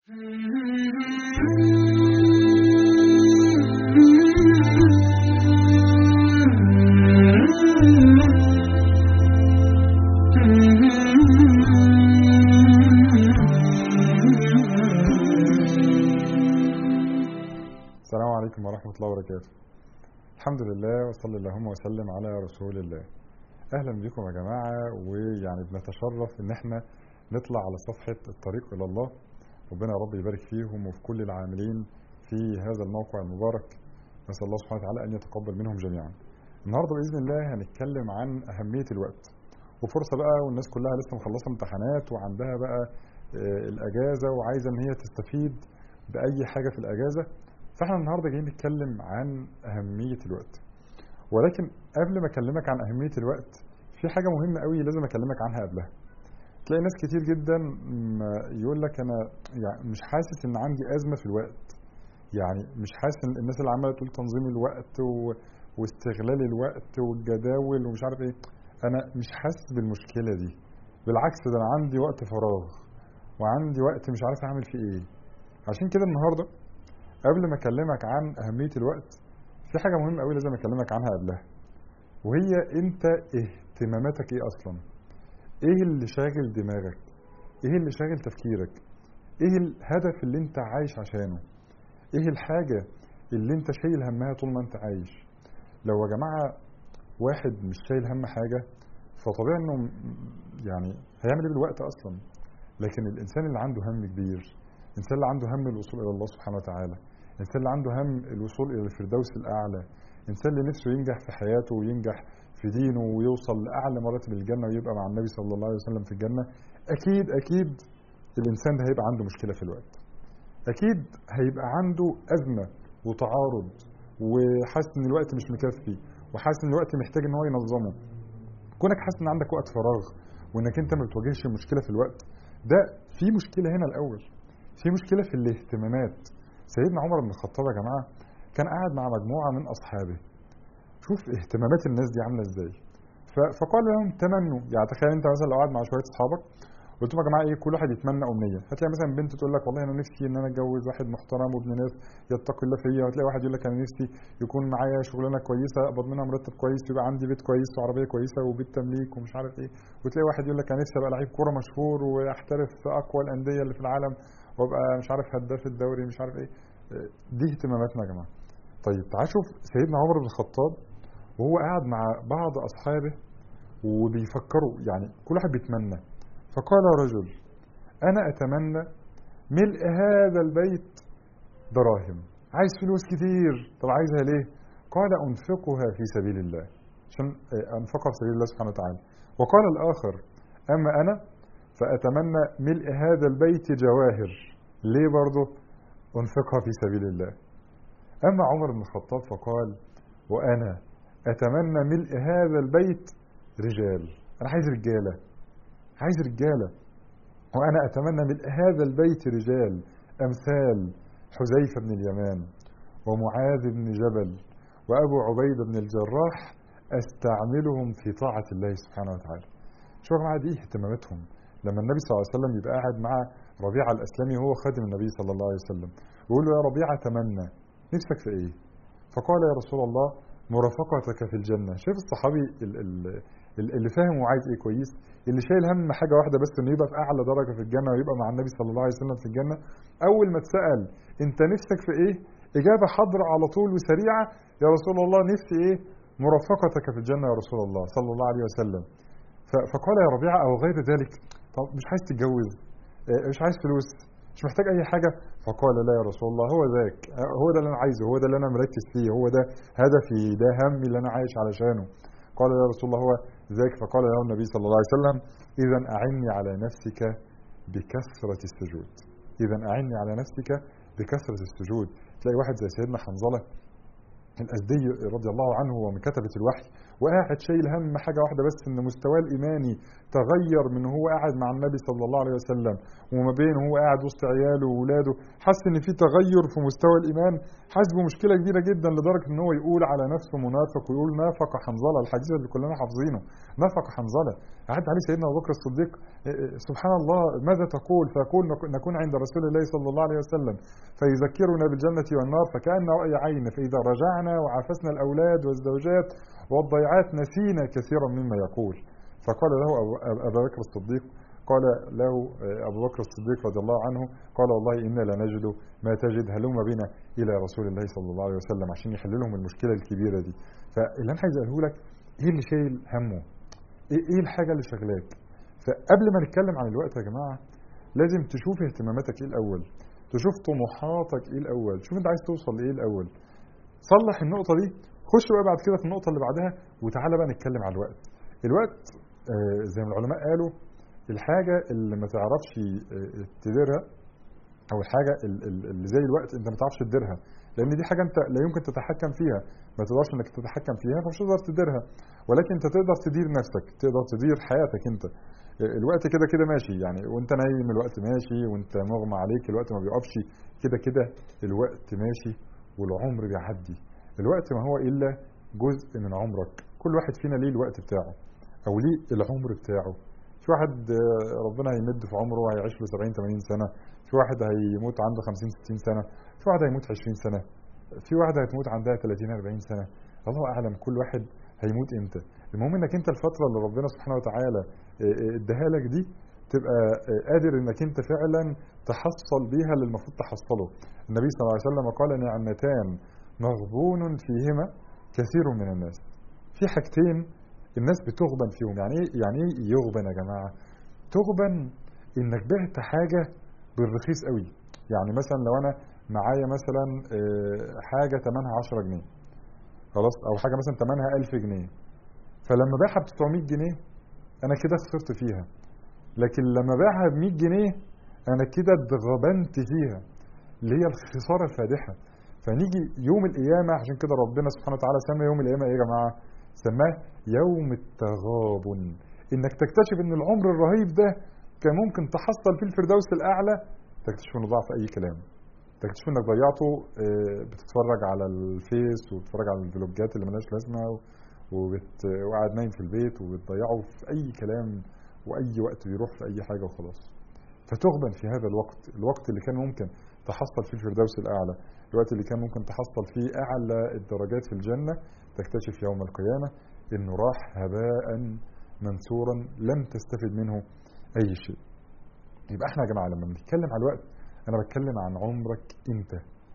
السلام عليكم ورحمة الله وبركاته الحمد لله وصلى اللهم وسلم على رسول الله أهلا بكم يا جماعة ويعني بنتشرف إن احنا نطلع على صفحة الطريق إلى الله ربنا يا رب يبارك فيهم وفي كل العاملين في هذا الموقع المبارك نسأل الله سبحانه وتعالى أن يتقبل منهم جميعا النهاردة بإذن الله هنتكلم عن أهمية الوقت وفرصة بقى والناس كلها لسه مخلصة امتحانات وعندها بقى آه، الأجازة وعايزة إن هي تستفيد بأي حاجة في الأجازة فاحنا النهارده جايين نتكلم عن أهمية الوقت ولكن قبل ما أكلمك عن أهمية الوقت في حاجة مهمة قوي لازم أكلمك عنها قبلها تلاقي ناس كتير جدا ما يقول لك أنا يعني مش حاسس إن عندي أزمة في الوقت يعني مش حاسس إن الناس اللي عمالة تقول تنظيم الوقت و... واستغلال الوقت والجداول ومش عارف إيه أنا مش حاسس بالمشكلة دي بالعكس ده أنا عندي وقت فراغ وعندي وقت مش عارف أعمل فيه إيه عشان كده النهارده قبل ما اكلمك عن اهميه الوقت في حاجه مهمه قوي لازم اكلمك عنها قبلها وهي انت اهتماماتك ايه اصلا ايه اللي شاغل دماغك ايه اللي شاغل تفكيرك ايه الهدف اللي انت عايش عشانه ايه الحاجه اللي انت شايل همها طول ما انت عايش لو يا جماعه واحد مش شايل هم حاجه فطبيعي انه م- يعني هيعمل ايه بالوقت اصلا لكن الانسان اللي عنده هم كبير الانسان اللي عنده هم الوصول الى الله سبحانه وتعالى الانسان اللي عنده هم الوصول الى الفردوس الاعلى الانسان اللي نفسه ينجح في حياته وينجح في دينه ويوصل لاعلى مراتب الجنه ويبقى مع النبي صلى الله عليه وسلم في الجنه اكيد اكيد الانسان ده هيبقى عنده مشكله في الوقت اكيد هيبقى عنده ازمه وتعارض وحاسس ان الوقت مش مكفي وحاسس ان الوقت محتاج ان هو ينظمه كونك حاسس ان عندك وقت فراغ وانك انت ما بتواجهش مشكله في الوقت ده في مشكله هنا الاول في مشكله في الاهتمامات سيدنا عمر بن الخطاب يا جماعه كان قاعد مع مجموعه من اصحابه شوف اهتمامات الناس دي عامله ازاي ف- فقال لهم تمنوا يعني تخيل انت مثلا لو قاعد مع شويه اصحابك قلت لهم يا جماعه ايه كل واحد يتمنى امنيه هتلاقي مثلا بنت تقول لك والله انا نفسي ان انا اتجوز واحد محترم وابن ناس يتقي الله فيا وتلاقي واحد يقول لك انا نفسي يكون معايا شغلانه كويسه اقبض منها مرتب كويس ويبقى عندي بيت كويس وعربيه كويسه وبيت تمليك ومش عارف ايه وتلاقي واحد يقول لك انا نفسي ابقى لعيب كوره مشهور واحترف في اقوى الانديه اللي في العالم وابقى مش عارف هداف الدوري مش عارف ايه دي اهتماماتنا يا جماعه طيب تعال شوف سيدنا عمر بن الخطاب وهو قاعد مع بعض اصحابه وبيفكروا يعني كل واحد بيتمنى فقال رجل انا اتمنى ملء هذا البيت دراهم عايز فلوس كتير طب عايزها ليه قال انفقها في سبيل الله عشان انفقها في سبيل الله سبحانه وتعالى وقال الاخر اما انا فاتمنى ملء هذا البيت جواهر ليه برضه انفقها في سبيل الله اما عمر بن الخطاب فقال وانا اتمنى ملء هذا البيت رجال انا عايز رجاله عايز رجاله وانا اتمنى ملء هذا البيت رجال امثال حذيفه بن اليمان ومعاذ بن جبل وابو عبيده بن الجراح استعملهم في طاعه الله سبحانه وتعالى شوف يا جماعه دي اهتماماتهم لما النبي صلى الله عليه وسلم يبقى قاعد مع ربيعه الاسلمي وهو خادم النبي صلى الله عليه وسلم ويقول له يا ربيعه اتمنى نفسك في ايه فقال يا رسول الله مرافقتك في الجنه شايف الصحابي ال- ال- ال- اللي فاهم وعايز ايه كويس اللي شايل هم حاجه واحده بس انه يبقى في اعلى درجه في الجنه ويبقى مع النبي صلى الله عليه وسلم في الجنه اول ما اتسال انت نفسك في ايه اجابه حاضره على طول وسريعه يا رسول الله نفسي ايه مرافقتك في الجنه يا رسول الله صلى الله عليه وسلم ف- فقال يا ربيعه او غير ذلك طب مش عايز تتجوز آه، مش عايز فلوس مش محتاج اي حاجه فقال لا يا رسول الله هو ذاك آه، هو ده اللي انا عايزه هو ده اللي انا مركز فيه هو ده هدفي ده همي اللي انا عايش علشانه قال يا رسول الله هو ذاك فقال له النبي صلى الله عليه وسلم اذا اعني على نفسك بكثره السجود اذا اعني على نفسك بكثره السجود تلاقي واحد زي سيدنا حنظله الأزدي رضي الله عنه ومن كتبة الوحي وقاعد شايل هم حاجه واحده بس ان مستواه الايماني تغير من هو قاعد مع النبي صلى الله عليه وسلم وما بين هو قاعد وسط عياله واولاده حس ان في تغير في مستوى الايمان حاسس بمشكله كبيره جدا لدرجه ان هو يقول على نفسه منافق ويقول نافق حنظله الحديث اللي كلنا حافظينه نافق حنظله عد عليه سيدنا ابو بكر الصديق سبحان الله ماذا تقول فيقول نكون عند رسول الله صلى الله عليه وسلم فيذكرنا بالجنه والنار فكان راي عين فاذا رجعنا وعافسنا الاولاد والزوجات والضيعات نسينا كثيرا مما يقول فقال له أبا بكر الصديق قال له أبو بكر الصديق رضي الله عنه قال والله إنا لنجد ما تجد هلم بنا إلى رسول الله صلى الله عليه وسلم عشان يحل لهم المشكلة الكبيرة دي فاللي أنا عايز أقوله لك إيه اللي شايل همه إيه الحاجة اللي شغلاك فقبل ما نتكلم عن الوقت يا جماعة لازم تشوف اهتماماتك إيه الأول تشوف طموحاتك إيه الأول شوف أنت عايز توصل لإيه الأول صلح النقطة دي خش بقى بعد كده في النقطة اللي بعدها وتعالى بقى نتكلم على الوقت الوقت آه زي ما العلماء قالوا الحاجة اللي ما تعرفش آه تديرها أو الحاجة اللي زي الوقت أنت ما تعرفش تديرها لأن دي حاجة أنت لا يمكن تتحكم فيها ما تقدرش إنك تتحكم فيها فمش تقدر تديرها ولكن أنت تقدر تدير نفسك تقدر تدير حياتك أنت الوقت كده كده ماشي يعني وانت نايم الوقت ماشي وانت مغمى عليك الوقت ما بيقفش كده كده الوقت ماشي والعمر بيعدي الوقت ما هو الا جزء من عمرك كل واحد فينا ليه الوقت بتاعه او ليه العمر بتاعه في واحد ربنا هيمد في عمره وهيعيش له 70 80 سنه في واحد هيموت عنده 50 60 سنه في واحد هيموت 20 سنه في واحده هتموت عندها 30 40 سنه الله اعلم كل واحد هيموت امتى المهم انك انت الفتره اللي ربنا سبحانه وتعالى اداها لك دي تبقى قادر انك انت فعلا تحصل بيها اللي المفروض تحصله النبي صلى الله عليه وسلم قال نعمتان مغبون فيهما كثير من الناس في حاجتين الناس بتغبن فيهم يعني ايه يعني ايه يغبن يا جماعه تغبن انك بعت حاجه بالرخيص قوي يعني مثلا لو انا معايا مثلا حاجه ثمنها 10 جنيه خلاص او حاجه مثلا ثمنها 1000 جنيه فلما باعها ب 900 جنيه انا كده خسرت فيها لكن لما باعها ب 100 جنيه انا كده اتغبنت فيها اللي هي الخساره الفادحه فنيجي يوم القيامه عشان كده ربنا سبحانه وتعالى سمى يوم القيامه ايه يا جماعه؟ سماه يوم التغابن انك تكتشف ان العمر الرهيب ده كان ممكن تحصل فيه الفردوس الاعلى تكتشف انه ضاع في اي كلام تكتشف انك ضيعته بتتفرج على الفيس وبتتفرج على الفلوجات اللي ملهاش لازمه وبت... وقاعد نايم في البيت وبتضيعه في اي كلام واي وقت بيروح في اي حاجه وخلاص فتغبن في هذا الوقت الوقت اللي كان ممكن تحصل فيه الفردوس الاعلى الوقت اللي كان ممكن تحصل فيه اعلى الدرجات في الجنه تكتشف يوم القيامه انه راح هباء منثورا لم تستفد منه اي شيء يبقى احنا يا جماعه لما بنتكلم على الوقت انا بتكلم عن عمرك انت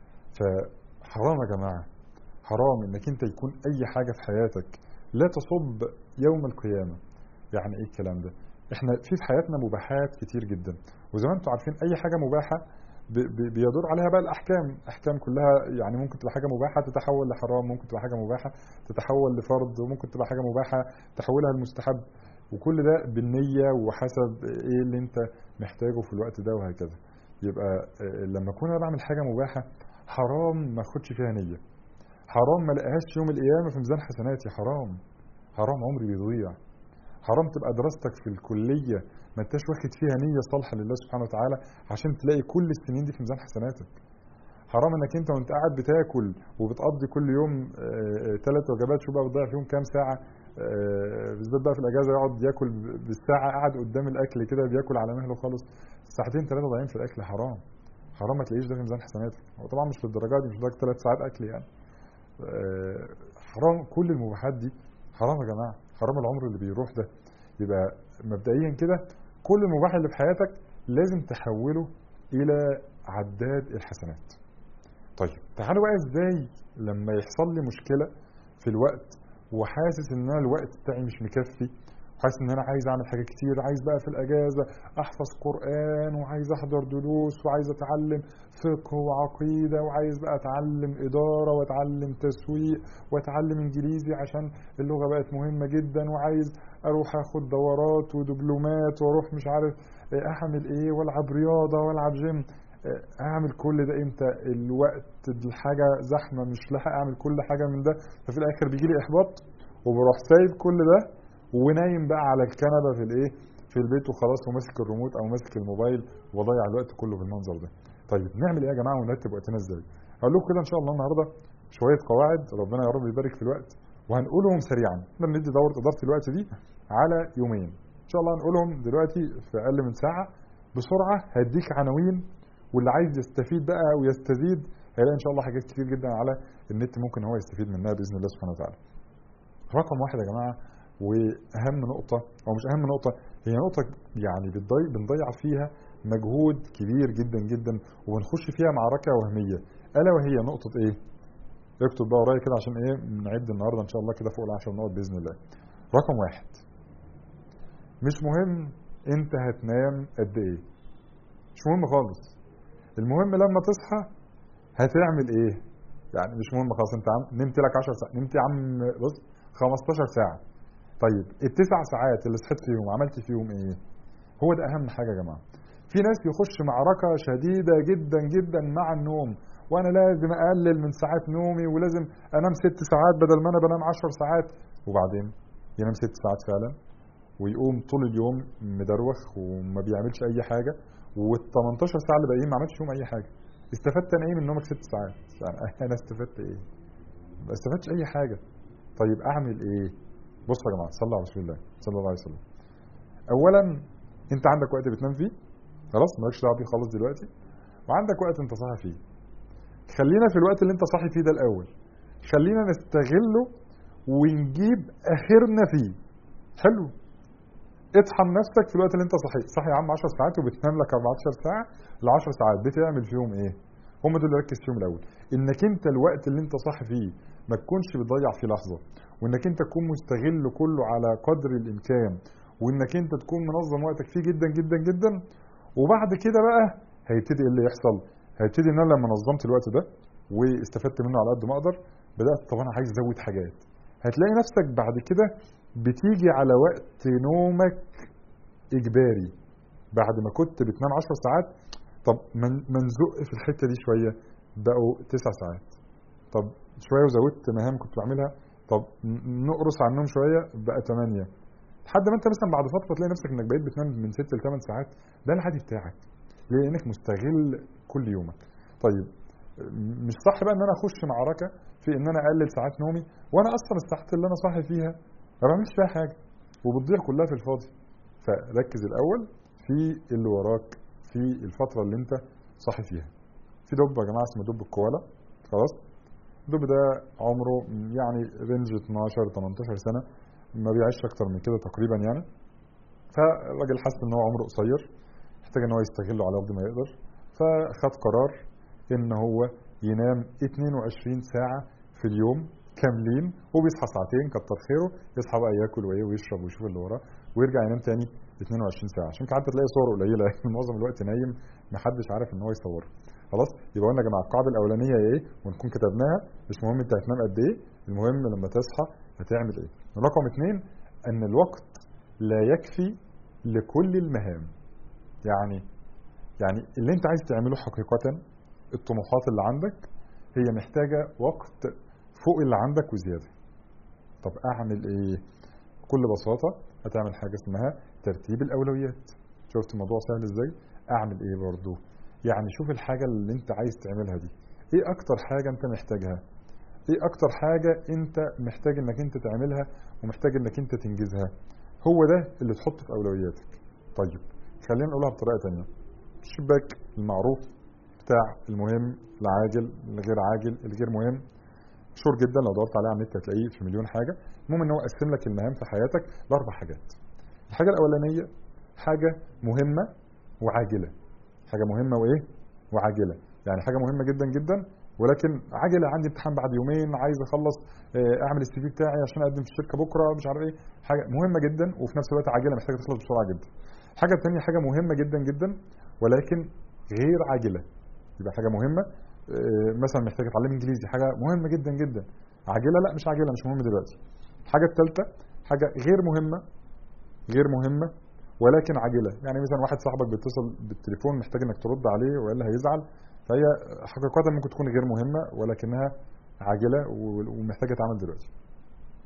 فحرام يا جماعه حرام انك انت يكون اي حاجه في حياتك لا تصب يوم القيامه يعني ايه الكلام ده احنا في في حياتنا مباحات كتير جدا وزي ما انتم عارفين اي حاجه مباحه بيدور عليها بقى الاحكام احكام كلها يعني ممكن تبقى حاجه مباحه تتحول لحرام ممكن تبقى حاجه مباحه تتحول لفرض وممكن تبقى حاجه مباحه تحولها لمستحب وكل ده بالنيه وحسب ايه اللي انت محتاجه في الوقت ده وهكذا يبقى لما اكون انا بعمل حاجه مباحه حرام ما اخدش فيها نيه حرام ما الاقيهاش يوم القيامه في ميزان حسناتي حرام حرام عمري بيضيع حرام تبقى دراستك في الكليه ما انتش واخد فيها نيه صالحه لله سبحانه وتعالى عشان تلاقي كل السنين دي في ميزان حسناتك حرام انك انت وانت قاعد بتاكل وبتقضي كل يوم ثلاث وجبات شو بقى بتضيع فيهم كام ساعه بالذات بقى في الاجازه يقعد ياكل بالساعه قاعد قدام الاكل كده بياكل على مهله خالص ساعتين ثلاثه ضايعين في الاكل حرام حرام ما تلاقيش ده في ميزان حسناتك هو طبعا مش للدرجه دي مش لدرجه ثلاث ساعات اكل يعني حرام كل المباحات دي حرام يا جماعه حرام العمر اللي بيروح ده يبقى مبدئيا كده كل المباح اللي في حياتك لازم تحوله الى عداد الحسنات طيب تعالوا بقى ازاي لما يحصل لي مشكله في الوقت وحاسس ان انا الوقت بتاعي مش مكفي حاسس ان انا عايز اعمل حاجات كتير عايز بقى في الاجازه احفظ قران وعايز احضر دروس وعايز اتعلم فقه وعقيده وعايز بقى اتعلم اداره واتعلم تسويق واتعلم انجليزي عشان اللغه بقت مهمه جدا وعايز اروح اخد دورات ودبلومات واروح مش عارف اعمل ايه والعب رياضه والعب جيم اعمل كل ده امتى الوقت الحاجه زحمه مش لاحق اعمل كل حاجه من ده ففي الاخر بيجي لي احباط وبروح سايب كل ده ونايم بقى على الكنبه في الايه في البيت وخلاص وماسك الريموت او ماسك الموبايل وضيع الوقت كله بالمنظر ده طيب نعمل ايه يا جماعه ونرتب وقتنا ازاي اقول لكم كده ان شاء الله النهارده شويه قواعد ربنا يا رب يبارك في الوقت وهنقولهم سريعا احنا بندي دوره اداره الوقت دي على يومين ان شاء الله هنقولهم دلوقتي في اقل من ساعه بسرعه هديك عناوين واللي عايز يستفيد بقى ويستزيد هيلاقي ان شاء الله حاجات كتير جدا على النت ممكن هو يستفيد منها باذن الله سبحانه وتعالى. رقم واحد يا جماعه واهم نقطه او مش اهم نقطه هي نقطه يعني بتضيع بنضيع فيها مجهود كبير جدا جدا وبنخش فيها معركه وهميه الا وهي نقطه ايه؟ اكتب بقى ورايا كده عشان ايه نعد النهارده ان شاء الله كده فوق العشر نقط باذن الله. رقم واحد مش مهم انت هتنام قد ايه مش مهم خالص المهم لما تصحى هتعمل ايه يعني مش مهم خلاص انت عم نمت لك 10 ساعات نمت يا عم بص 15 ساعه طيب التسع ساعات اللي صحيت فيهم عملت فيهم ايه هو ده اهم حاجه يا جماعه في ناس يخش معركه شديده جدا جدا مع النوم وانا لازم اقلل من ساعات نومي ولازم انام ست ساعات بدل ما انا بنام 10 ساعات وبعدين ينام ست ساعات فعلا ويقوم طول اليوم مدروخ وما بيعملش اي حاجه وال 18 ساعه اللي باقيين ما عملش فيهم اي حاجه استفدت انا ايه من نومك ست ساعات يعني انا استفدت ايه ما استفدتش اي حاجه طيب اعمل ايه بصوا يا جماعه صلوا على رسول الله صلى الله عليه وسلم اولا انت عندك وقت بتنام فيه خلاص مالكش دعوه بيه خالص دلوقتي وعندك وقت انت صاحي فيه خلينا في الوقت اللي انت صاحي فيه ده الاول خلينا نستغله ونجيب اخرنا فيه حلو اطحن نفسك في الوقت اللي انت صحي صحي يا عم 10 ساعات وبتنام لك 14 ساعه ال 10 ساعات بتعمل فيهم ايه هم دول اللي ركز فيهم الاول انك انت الوقت اللي انت صاحي فيه ما تكونش بتضيع فيه لحظه وانك انت تكون مستغل كله على قدر الامكان وانك انت تكون منظم وقتك فيه جدا جدا جدا وبعد كده بقى هيبتدي ايه اللي يحصل هيبتدي ان انا لما نظمت الوقت ده واستفدت منه على قد ما اقدر بدات طب انا عايز ازود حاجات هتلاقي نفسك بعد كده بتيجي على وقت نومك اجباري بعد ما كنت بتنام 10 ساعات طب ما نزق في الحته دي شويه بقوا 9 ساعات طب شويه وزودت مهام كنت بعملها طب نقرص على النوم شويه بقى 8 لحد ما انت مثلا بعد فتره تلاقي نفسك انك بقيت بتنام من 6 ل 8 ساعات ده العادي بتاعك ليه؟ لانك مستغل كل يومك طيب مش صح بقى ان انا اخش معركه في ان انا اقلل ساعات نومي وانا اصلا الساعات اللي انا صاحي فيها ما بعملش فيها حاجه وبتضيع كلها في الفاضي فركز الاول في اللي وراك في الفتره اللي انت صاحي فيها في دب يا جماعه اسمه دب الكوالا خلاص الدب ده عمره يعني رينج 12 18 سنه ما بيعيش اكتر من كده تقريبا يعني فالراجل حس ان هو عمره قصير محتاج ان هو يستغله على قد ما يقدر فخد قرار ان هو ينام 22 ساعه في اليوم كاملين وبيصحى ساعتين كتر خيره يصحى بقى ياكل وايه ويشرب ويشوف اللي وراه ويرجع ينام تاني 22 ساعه عشان كده حتى تلاقي صور قليله معظم الوقت نايم محدش عارف ان هو يصوره خلاص يبقى قلنا يا جماعه القاعده الاولانيه ايه ونكون كتبناها مش مهم انت هتنام قد ايه المهم لما تصحى هتعمل ايه رقم اثنين ان الوقت لا يكفي لكل المهام يعني يعني اللي انت عايز تعمله حقيقه الطموحات اللي عندك هي محتاجه وقت فوق اللي عندك وزياده طب اعمل ايه بكل بساطه هتعمل حاجه اسمها ترتيب الاولويات شفت الموضوع سهل ازاي اعمل ايه برضو يعني شوف الحاجه اللي انت عايز تعملها دي ايه اكتر حاجه انت محتاجها ايه اكتر حاجه انت محتاج انك انت تعملها ومحتاج انك انت تنجزها هو ده اللي تحطه في اولوياتك طيب خلينا نقولها بطريقه ثانيه الشباك المعروف بتاع المهم العاجل الغير عاجل الغير مهم مشهور جدا لو دورت عليه على النت هتلاقيه في مليون حاجه المهم ان هو قسم لك المهام في حياتك لاربع حاجات الحاجه الاولانيه حاجه مهمه وعاجله حاجه مهمه وايه وعاجله يعني حاجه مهمه جدا جدا ولكن عاجله عندي امتحان بعد يومين عايز اخلص اعمل السي في بتاعي عشان اقدم في الشركه بكره مش عارف ايه حاجه مهمه جدا وفي نفس الوقت عاجله محتاجه تخلص بسرعه جدا الحاجه الثانيه حاجه مهمه جدا جدا ولكن غير عاجله يبقى حاجه مهمه مثلا محتاج اتعلم انجليزي حاجه مهمه جدا جدا عاجله لا مش عاجله مش مهم دلوقتي الحاجه الثالثه حاجه غير مهمه غير مهمه ولكن عاجله يعني مثلا واحد صاحبك بيتصل بالتليفون محتاج انك ترد عليه والا هيزعل فهي حقيقه ممكن تكون غير مهمه ولكنها عاجله ومحتاجه تعمل دلوقتي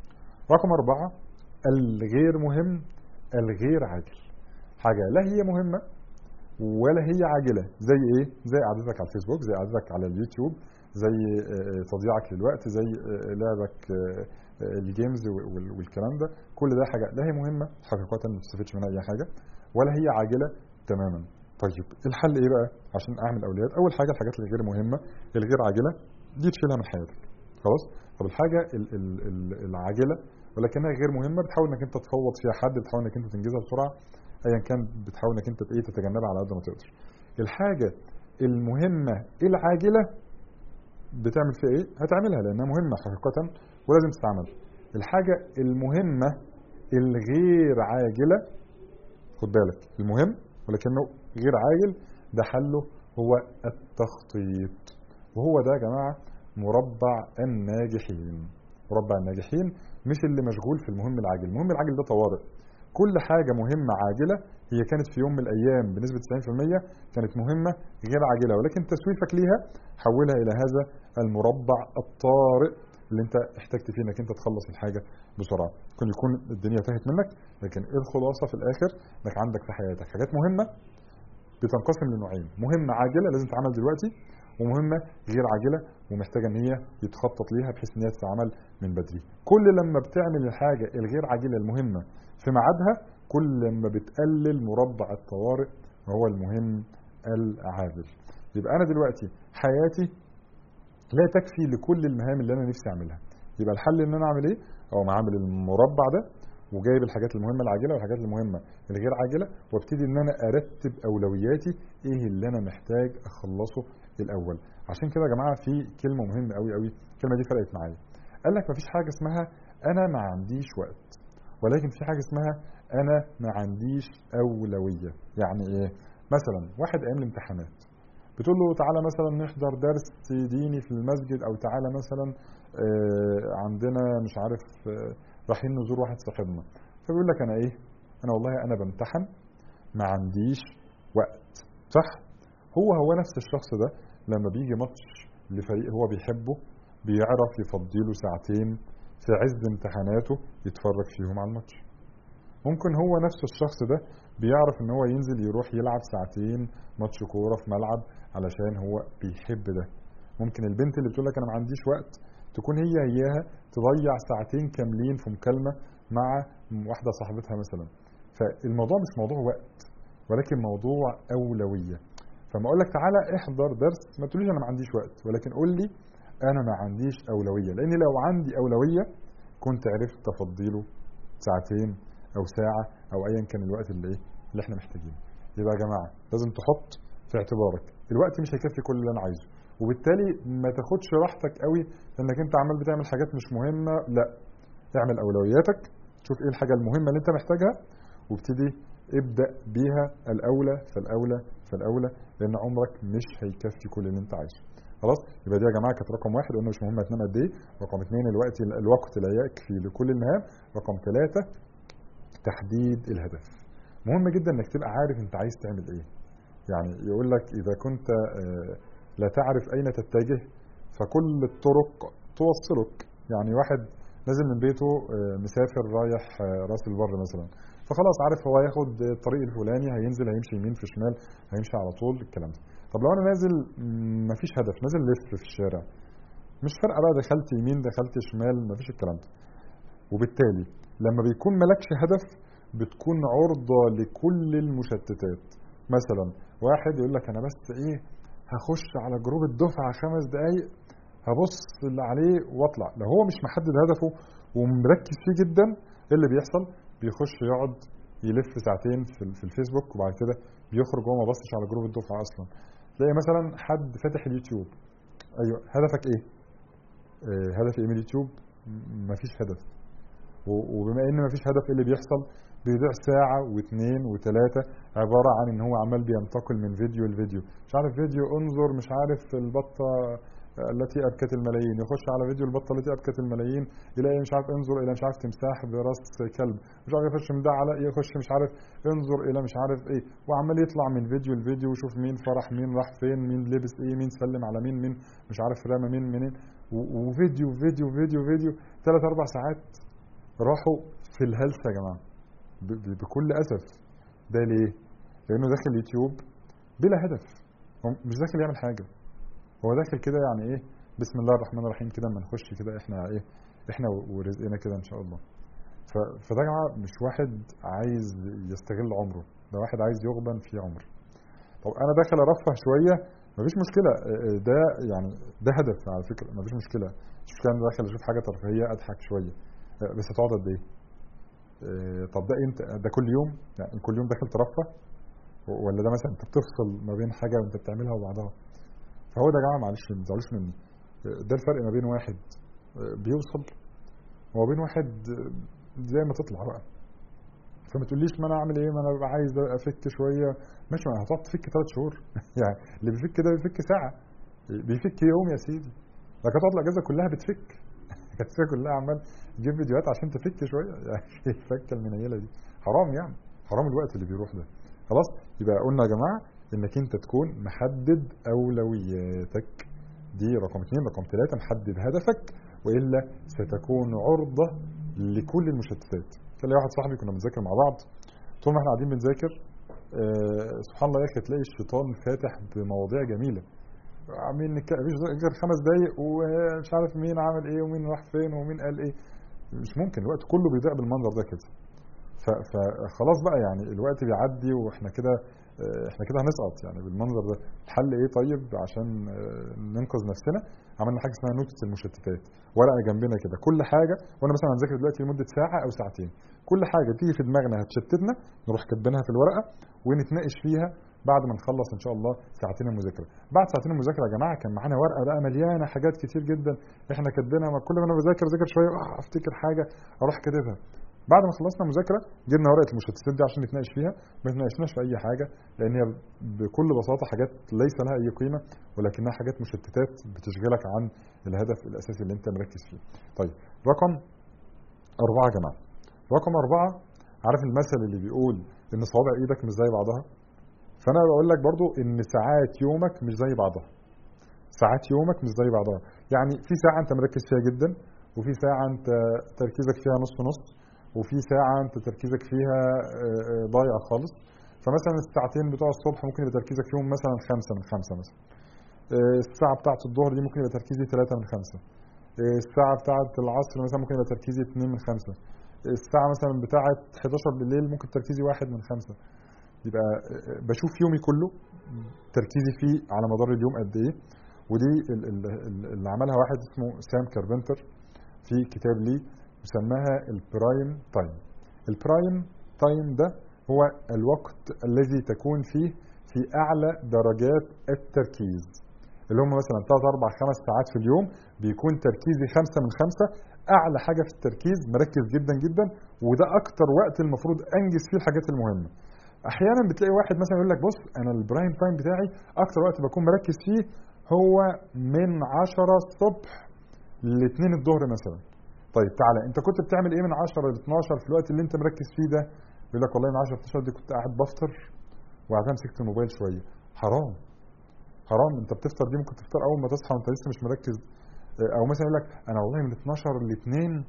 رقم أربعة الغير مهم الغير عاجل حاجة لا هي مهمة ولا هي عاجلة زي ايه زي قعدتك على الفيسبوك زي قعدتك على اليوتيوب زي آه، تضييعك للوقت زي آه، لعبك آه، آه، الجيمز وال- والكلام ده كل ده حاجة لا هي مهمة حقيقة ما تستفدش منها أي حاجة ولا هي عاجلة تماما طيب الحل ايه بقى عشان اعمل اولويات اول حاجه الحاجات اللي غير مهمه الغير عاجله دي تشيلها من حياتك خلاص طب الحاجه ال- ال- ال- العاجله ولكنها غير مهمه بتحاول انك انت تفوض فيها حد بتحاول انك انت تنجزها بسرعه ايا كان بتحاول انك انت ايه تتجنبها على قد ما تقدر الحاجه المهمه العاجله بتعمل فيها ايه هتعملها لانها مهمه حقيقه ولازم تستعمل الحاجه المهمه الغير عاجله خد بالك المهم ولكنه غير عاجل ده حله هو التخطيط وهو ده يا جماعه مربع الناجحين مربع الناجحين مش اللي مشغول في المهم العاجل المهم العاجل ده طوارئ كل حاجه مهمه عاجله هي كانت في يوم من الايام بنسبه 90% كانت مهمه غير عاجله ولكن تسويفك ليها حولها الى هذا المربع الطارئ اللي انت احتجت فيه انك انت تخلص الحاجه بسرعه ممكن يكون الدنيا تاهت منك لكن ايه الخلاصه في الاخر انك عندك في حياتك حاجات مهمه بتنقسم لنوعين مهمه عاجله لازم تتعمل دلوقتي ومهمه غير عاجله ومحتاجه ان هي يتخطط ليها بحيث ان هي تتعمل من بدري كل لما بتعمل الحاجه الغير عاجله المهمه في ميعادها كل لما بتقلل مربع الطوارئ وهو المهم العاجل يبقى انا دلوقتي حياتي لا تكفي لكل المهام اللي انا نفسي اعملها يبقى الحل ان انا اعمل ايه او اعمل المربع ده وجايب الحاجات المهمه العاجله والحاجات المهمه الغير عاجله وابتدي ان انا ارتب اولوياتي ايه اللي انا محتاج اخلصه الاول عشان كده يا جماعه في كلمه مهمه قوي قوي الكلمه دي فرقت معايا قال لك مفيش حاجه اسمها انا ما عنديش وقت ولكن في حاجه اسمها انا ما عنديش اولويه يعني ايه مثلا واحد ايام الامتحانات بتقول له تعالى مثلا نحضر درس ديني في المسجد او تعالى مثلا آه، عندنا مش عارف آه، رايحين نزور واحد صاحبنا فبيقول لك انا ايه انا والله انا بمتحن ما عنديش وقت صح هو هو نفس الشخص ده لما بيجي ماتش لفريق هو بيحبه بيعرف يفضيله ساعتين في عز امتحاناته يتفرج فيهم على الماتش ممكن هو نفس الشخص ده بيعرف ان هو ينزل يروح يلعب ساعتين ماتش كوره في ملعب علشان هو بيحب ده ممكن البنت اللي بتقول لك انا ما عنديش وقت تكون هي اياها تضيع ساعتين كاملين في مكالمه مع واحده صاحبتها مثلا فالموضوع مش موضوع وقت ولكن موضوع اولويه فما اقول لك تعالى احضر درس ما تقوليش انا ما عنديش وقت ولكن قول لي انا ما عنديش اولويه لان لو عندي اولويه كنت عرفت افضيله ساعتين او ساعه او ايا كان الوقت اللي ايه اللي احنا محتاجينه يبقى يا جماعه لازم تحط في اعتبارك الوقت مش هيكفي كل اللي انا عايزه وبالتالي ما تاخدش راحتك قوي لانك انت عمال بتعمل حاجات مش مهمه لا اعمل اولوياتك شوف ايه الحاجه المهمه اللي انت محتاجها وابتدي ابدا بيها الاولى فالاولى فالاولى لان عمرك مش هيكفي كل اللي انت عايزه خلاص يبقى دي يا جماعه كانت رقم واحد قلنا مش مهم هتنام قد ايه رقم اثنين الوقت الوقت لا يكفي لكل المهام رقم ثلاثه تحديد الهدف مهم جدا انك تبقى عارف انت عايز تعمل ايه يعني يقول لك اذا كنت آه، لا تعرف اين تتجه فكل الطرق توصلك يعني واحد نازل من بيته آه، مسافر رايح آه، راس البر مثلا فخلاص عارف هو هياخد الطريق الفلاني هينزل هيمشي يمين في شمال هيمشي على طول الكلام ده طب لو انا نازل مم، مفيش هدف نازل لف في الشارع مش فارقه بقى دخلت يمين دخلت شمال مفيش الكلام ده وبالتالي لما بيكون ملكش هدف بتكون عرضة لكل المشتتات مثلا واحد يقول لك انا بس ايه هخش على جروب الدفعة خمس دقايق هبص اللي عليه واطلع لو هو مش محدد هدفه ومركز فيه جدا ايه اللي بيحصل بيخش يقعد يلف ساعتين في في الفيسبوك وبعد كده بيخرج وهو ما بصش على جروب الدفعة اصلا تلاقي مثلا حد فاتح اليوتيوب ايوه هدفك ايه آه، هدفي ايه من اليوتيوب م- مفيش هدف و- وبما ان مفيش هدف ايه اللي بيحصل بيضيع ساعة واثنين وثلاثة عبارة عن ان هو عمال بينتقل من فيديو لفيديو مش عارف فيديو انظر مش عارف البطة التي ابكت الملايين يخش على فيديو البطة التي ابكت الملايين يلاقي مش عارف انظر الى مش عارف تمساح براس كلب مش عارف يخش من ده على يخش مش عارف انظر الى مش عارف ايه وعمال يطلع من فيديو لفيديو ويشوف مين فرح مين راح فين مين لبس ايه مين سلم على مين مين مش عارف رمى مين منين و- وفيديو فيديو فيديو فيديو ثلاث اربع ساعات راحوا في الهلس يا جماعه ب- ب- بكل اسف ده ليه؟ لانه داخل يوتيوب بلا هدف هو مش داخل يعمل حاجه هو داخل كده يعني ايه بسم الله الرحمن الرحيم كده اما نخش كده احنا ايه احنا ورزقنا كده ان شاء الله ف- فده يا جماعه مش واحد عايز يستغل عمره ده واحد عايز يغبن في عمره طب انا داخل ارفه شويه مفيش مشكله اه، اه، ده يعني ده هدف على فكره مفيش مشكله مش مشكله انا داخل اشوف حاجه ترفيهيه اضحك شويه اه، بس هتقعد قد ايه اه، طب ده امتى ده كل يوم يعني كل يوم داخل ترفه ولا ده مثلا انت بتفصل ما بين حاجه وانت بتعملها وبعضها فهو ده يا جماعه معلش ما تزعلوش مني ده الفرق ما بين واحد بيوصل وما بين واحد زي ما تطلع بقى فما تقوليش ما انا اعمل ايه ما انا ببقى عايز افك شويه ماشي ما هتقعد تفك ثلاث شهور يعني اللي بيفك ده بيفك ساعه بيفك يوم يا سيدي لكن هتقعد الاجازه كلها بتفك الاجازه كلها عمال تجيب فيديوهات عشان تفك شويه يعني الفكه المنيله دي حرام يعني حرام الوقت اللي بيروح ده خلاص يبقى قلنا يا جماعه انك انت تكون محدد اولوياتك دي رقم اثنين رقم ثلاثة محدد هدفك والا ستكون عرضة لكل المشتتات كان لي واحد صاحبي كنا بنذاكر مع بعض طول ما احنا قاعدين بنذاكر آه سبحان الله يا اخي تلاقي الشيطان فاتح بمواضيع جميله عاملين نتكلم مفيش غير خمس دقايق ومش عارف مين عمل ايه ومين راح فين ومين قال ايه مش ممكن الوقت كله بيضيع بالمنظر ده كده ف- فخلاص بقى يعني الوقت بيعدي واحنا كده آه، احنا كده هنسقط يعني بالمنظر ده الحل ايه طيب عشان آه، ننقذ نفسنا عملنا حاجه اسمها نوتة المشتتات ورقه جنبنا كده كل حاجه وانا مثلا هنذاكر دلوقتي لمده ساعه او ساعتين كل حاجه تيجي في دماغنا هتشتتنا نروح كاتبينها في الورقه ونتناقش فيها بعد ما نخلص ان شاء الله ساعتين المذاكره بعد ساعتين المذاكره يا جماعه كان معانا ورقه بقى مليانه حاجات كتير جدا احنا كاتبينها ما كل ما انا بذاكر ذاكر شويه آه، افتكر حاجه اروح كاتبها بعد ما خلصنا مذاكره جبنا ورقه المشتتات دي عشان نتناقش فيها ما تناقشناش في اي حاجه لان هي بكل بساطه حاجات ليس لها اي قيمه ولكنها حاجات مشتتات بتشغلك عن الهدف الاساسي اللي انت مركز فيه. طيب رقم أربعة يا جماعه. رقم أربعة عارف المثل اللي بيقول إن صوابع إيدك مش زي بعضها؟ فأنا بقول لك برضو إن ساعات يومك مش زي بعضها. ساعات يومك مش زي بعضها، يعني في ساعة أنت مركز فيها جدا وفي ساعة أنت تركيزك فيها نص نص وفي ساعة أنت تركيزك فيها آه، آه، ضايع خالص. فمثلا الساعتين بتوع الصبح ممكن يبقى تركيزك فيهم مثلا خمسة من خمسة مثلا. آه، الساعة بتاعت الظهر دي ممكن يبقى تركيزي ثلاثة من خمسة. آه، الساعة بتاعت العصر مثلا ممكن يبقى تركيزي اثنين من خمسة. الساعة مثلا بتاعت 11 بالليل ممكن تركيزي واحد من خمسة. يبقى آه، بشوف يومي كله تركيزي فيه على مدار اليوم قد ايه ودي ال- ال- ال- اللي عملها واحد اسمه سام كاربنتر في كتاب ليه مسماها البرايم تايم البرايم تايم ده هو الوقت الذي تكون فيه في اعلى درجات التركيز اللي هم مثلا 3 4 5 ساعات في اليوم بيكون تركيزي خمسة من خمسة اعلى حاجه في التركيز مركز جدا جدا وده اكتر وقت المفروض انجز فيه الحاجات المهمه احيانا بتلاقي واحد مثلا يقول لك بص انا البرايم تايم بتاعي اكتر وقت بكون مركز فيه هو من 10 الصبح ل 2 الظهر مثلا طيب تعالى انت كنت بتعمل ايه من 10 ل 12 في الوقت اللي انت مركز فيه ده يقول لك والله من 10 ل 12 دي كنت قاعد بفطر وبعدين مسكت الموبايل شويه حرام حرام انت بتفطر دي ممكن تفطر اول ما تصحى وانت لسه مش مركز اه، او مثلا يقول لك انا والله من 12 ل 2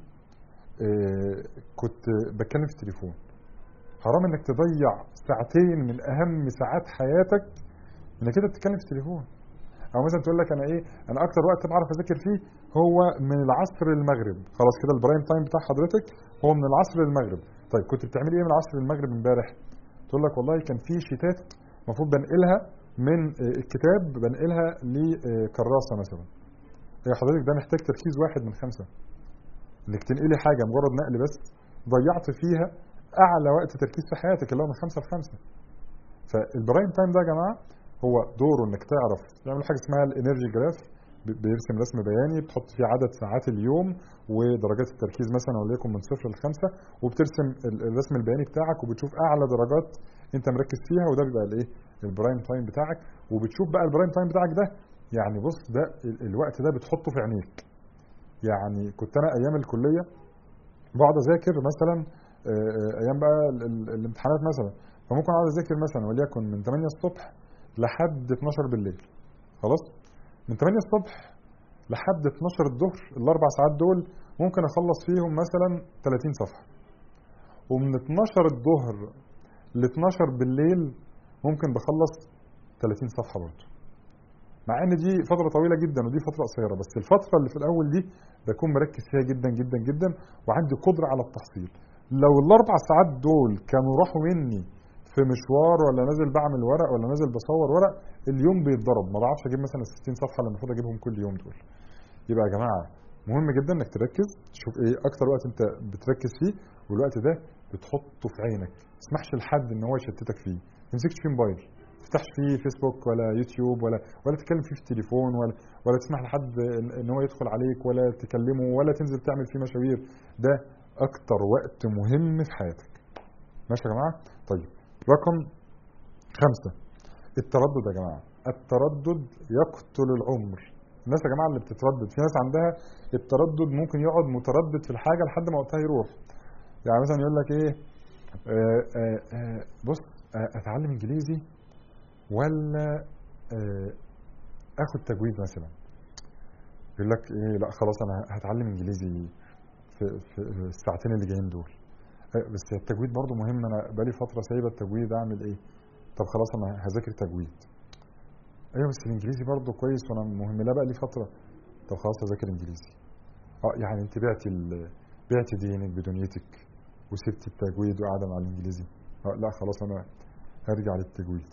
اه، كنت بتكلم في التليفون حرام انك تضيع ساعتين من اهم ساعات حياتك انك انت بتتكلم في التليفون او مثلا تقول لك انا ايه انا اكتر وقت بعرف اذاكر فيه هو من العصر للمغرب خلاص كده البرايم تايم بتاع حضرتك هو من العصر للمغرب طيب كنت بتعملي ايه من العصر للمغرب امبارح تقول لك والله كان في شيتات المفروض بنقلها من آه، الكتاب بنقلها لكراسه مثلا يا حضرتك ده محتاج تركيز واحد من خمسه انك تنقلي حاجه مجرد نقل بس ضيعت فيها اعلى وقت تركيز في حياتك اللي هو من خمسه لخمسه فالبرايم تايم ده يا جماعه هو دوره انك تعرف يعمل حاجه اسمها الانرجي جراف بيرسم رسم بياني بتحط فيه عدد ساعات اليوم ودرجات التركيز مثلا وليكن من صفر لخمسه وبترسم ال- الرسم البياني بتاعك وبتشوف اعلى درجات انت مركز فيها وده بيبقى الايه البرايم تايم بتاعك وبتشوف بقى البرايم تايم بتاعك ده يعني بص ده ال- الوقت ده بتحطه في عينيك يعني كنت انا ايام الكليه بقعد اذاكر مثلا آه، آه، ايام بقى ال- ال- الامتحانات مثلا فممكن اقعد اذاكر مثلا وليكن من 8 الصبح لحد 12 بالليل خلاص من 8 الصبح لحد 12 الظهر الاربع ساعات دول ممكن اخلص فيهم مثلا 30 صفحه ومن 12 الظهر ل 12 بالليل ممكن بخلص 30 صفحه برضه مع ان دي فتره طويله جدا ودي فتره قصيره بس الفتره اللي في الاول دي بكون مركز فيها جدا جدا جدا وعندي قدره على التحصيل لو الاربع ساعات دول كانوا راحوا مني في مشوار ولا نازل بعمل ورق ولا نازل بصور ورق اليوم بيتضرب ما بعرفش اجيب مثلا ال 60 صفحه اللي المفروض اجيبهم كل يوم دول يبقى يا جماعه مهم جدا انك تركز تشوف ايه اكتر وقت انت بتركز فيه والوقت ده بتحطه في عينك ما تسمحش لحد ان هو يشتتك فيه ما تمسكش فيه موبايل ما تفتحش فيه فيسبوك ولا يوتيوب ولا ولا تتكلم فيه في التليفون ولا ولا تسمح لحد ان هو يدخل عليك ولا تكلمه ولا تنزل تعمل فيه مشاوير ده اكتر وقت مهم في حياتك ماشي يا جماعه طيب رقم خمسة التردد يا جماعة التردد يقتل العمر الناس يا جماعة اللي بتتردد في ناس عندها التردد ممكن يقعد متردد في الحاجة لحد ما وقتها يروح يعني مثلا يقول لك ايه آآ آآ بص اتعلم انجليزي ولا اخد تجويد مثلا يقول لك ايه لا خلاص انا هتعلم انجليزي في, في الساعتين اللي جايين دول بس التجويد برضه مهم انا بقالي فتره سايبه التجويد اعمل ايه طب خلاص انا هذاكر تجويد ايوه بس الانجليزي برضه كويس وانا مهمله بقى لي فتره طب خلاص هذاكر انجليزي اه يعني انت بعتي بعتي دينك بدنيتك وسبت التجويد وقاعده مع الانجليزي اه لا خلاص انا هرجع للتجويد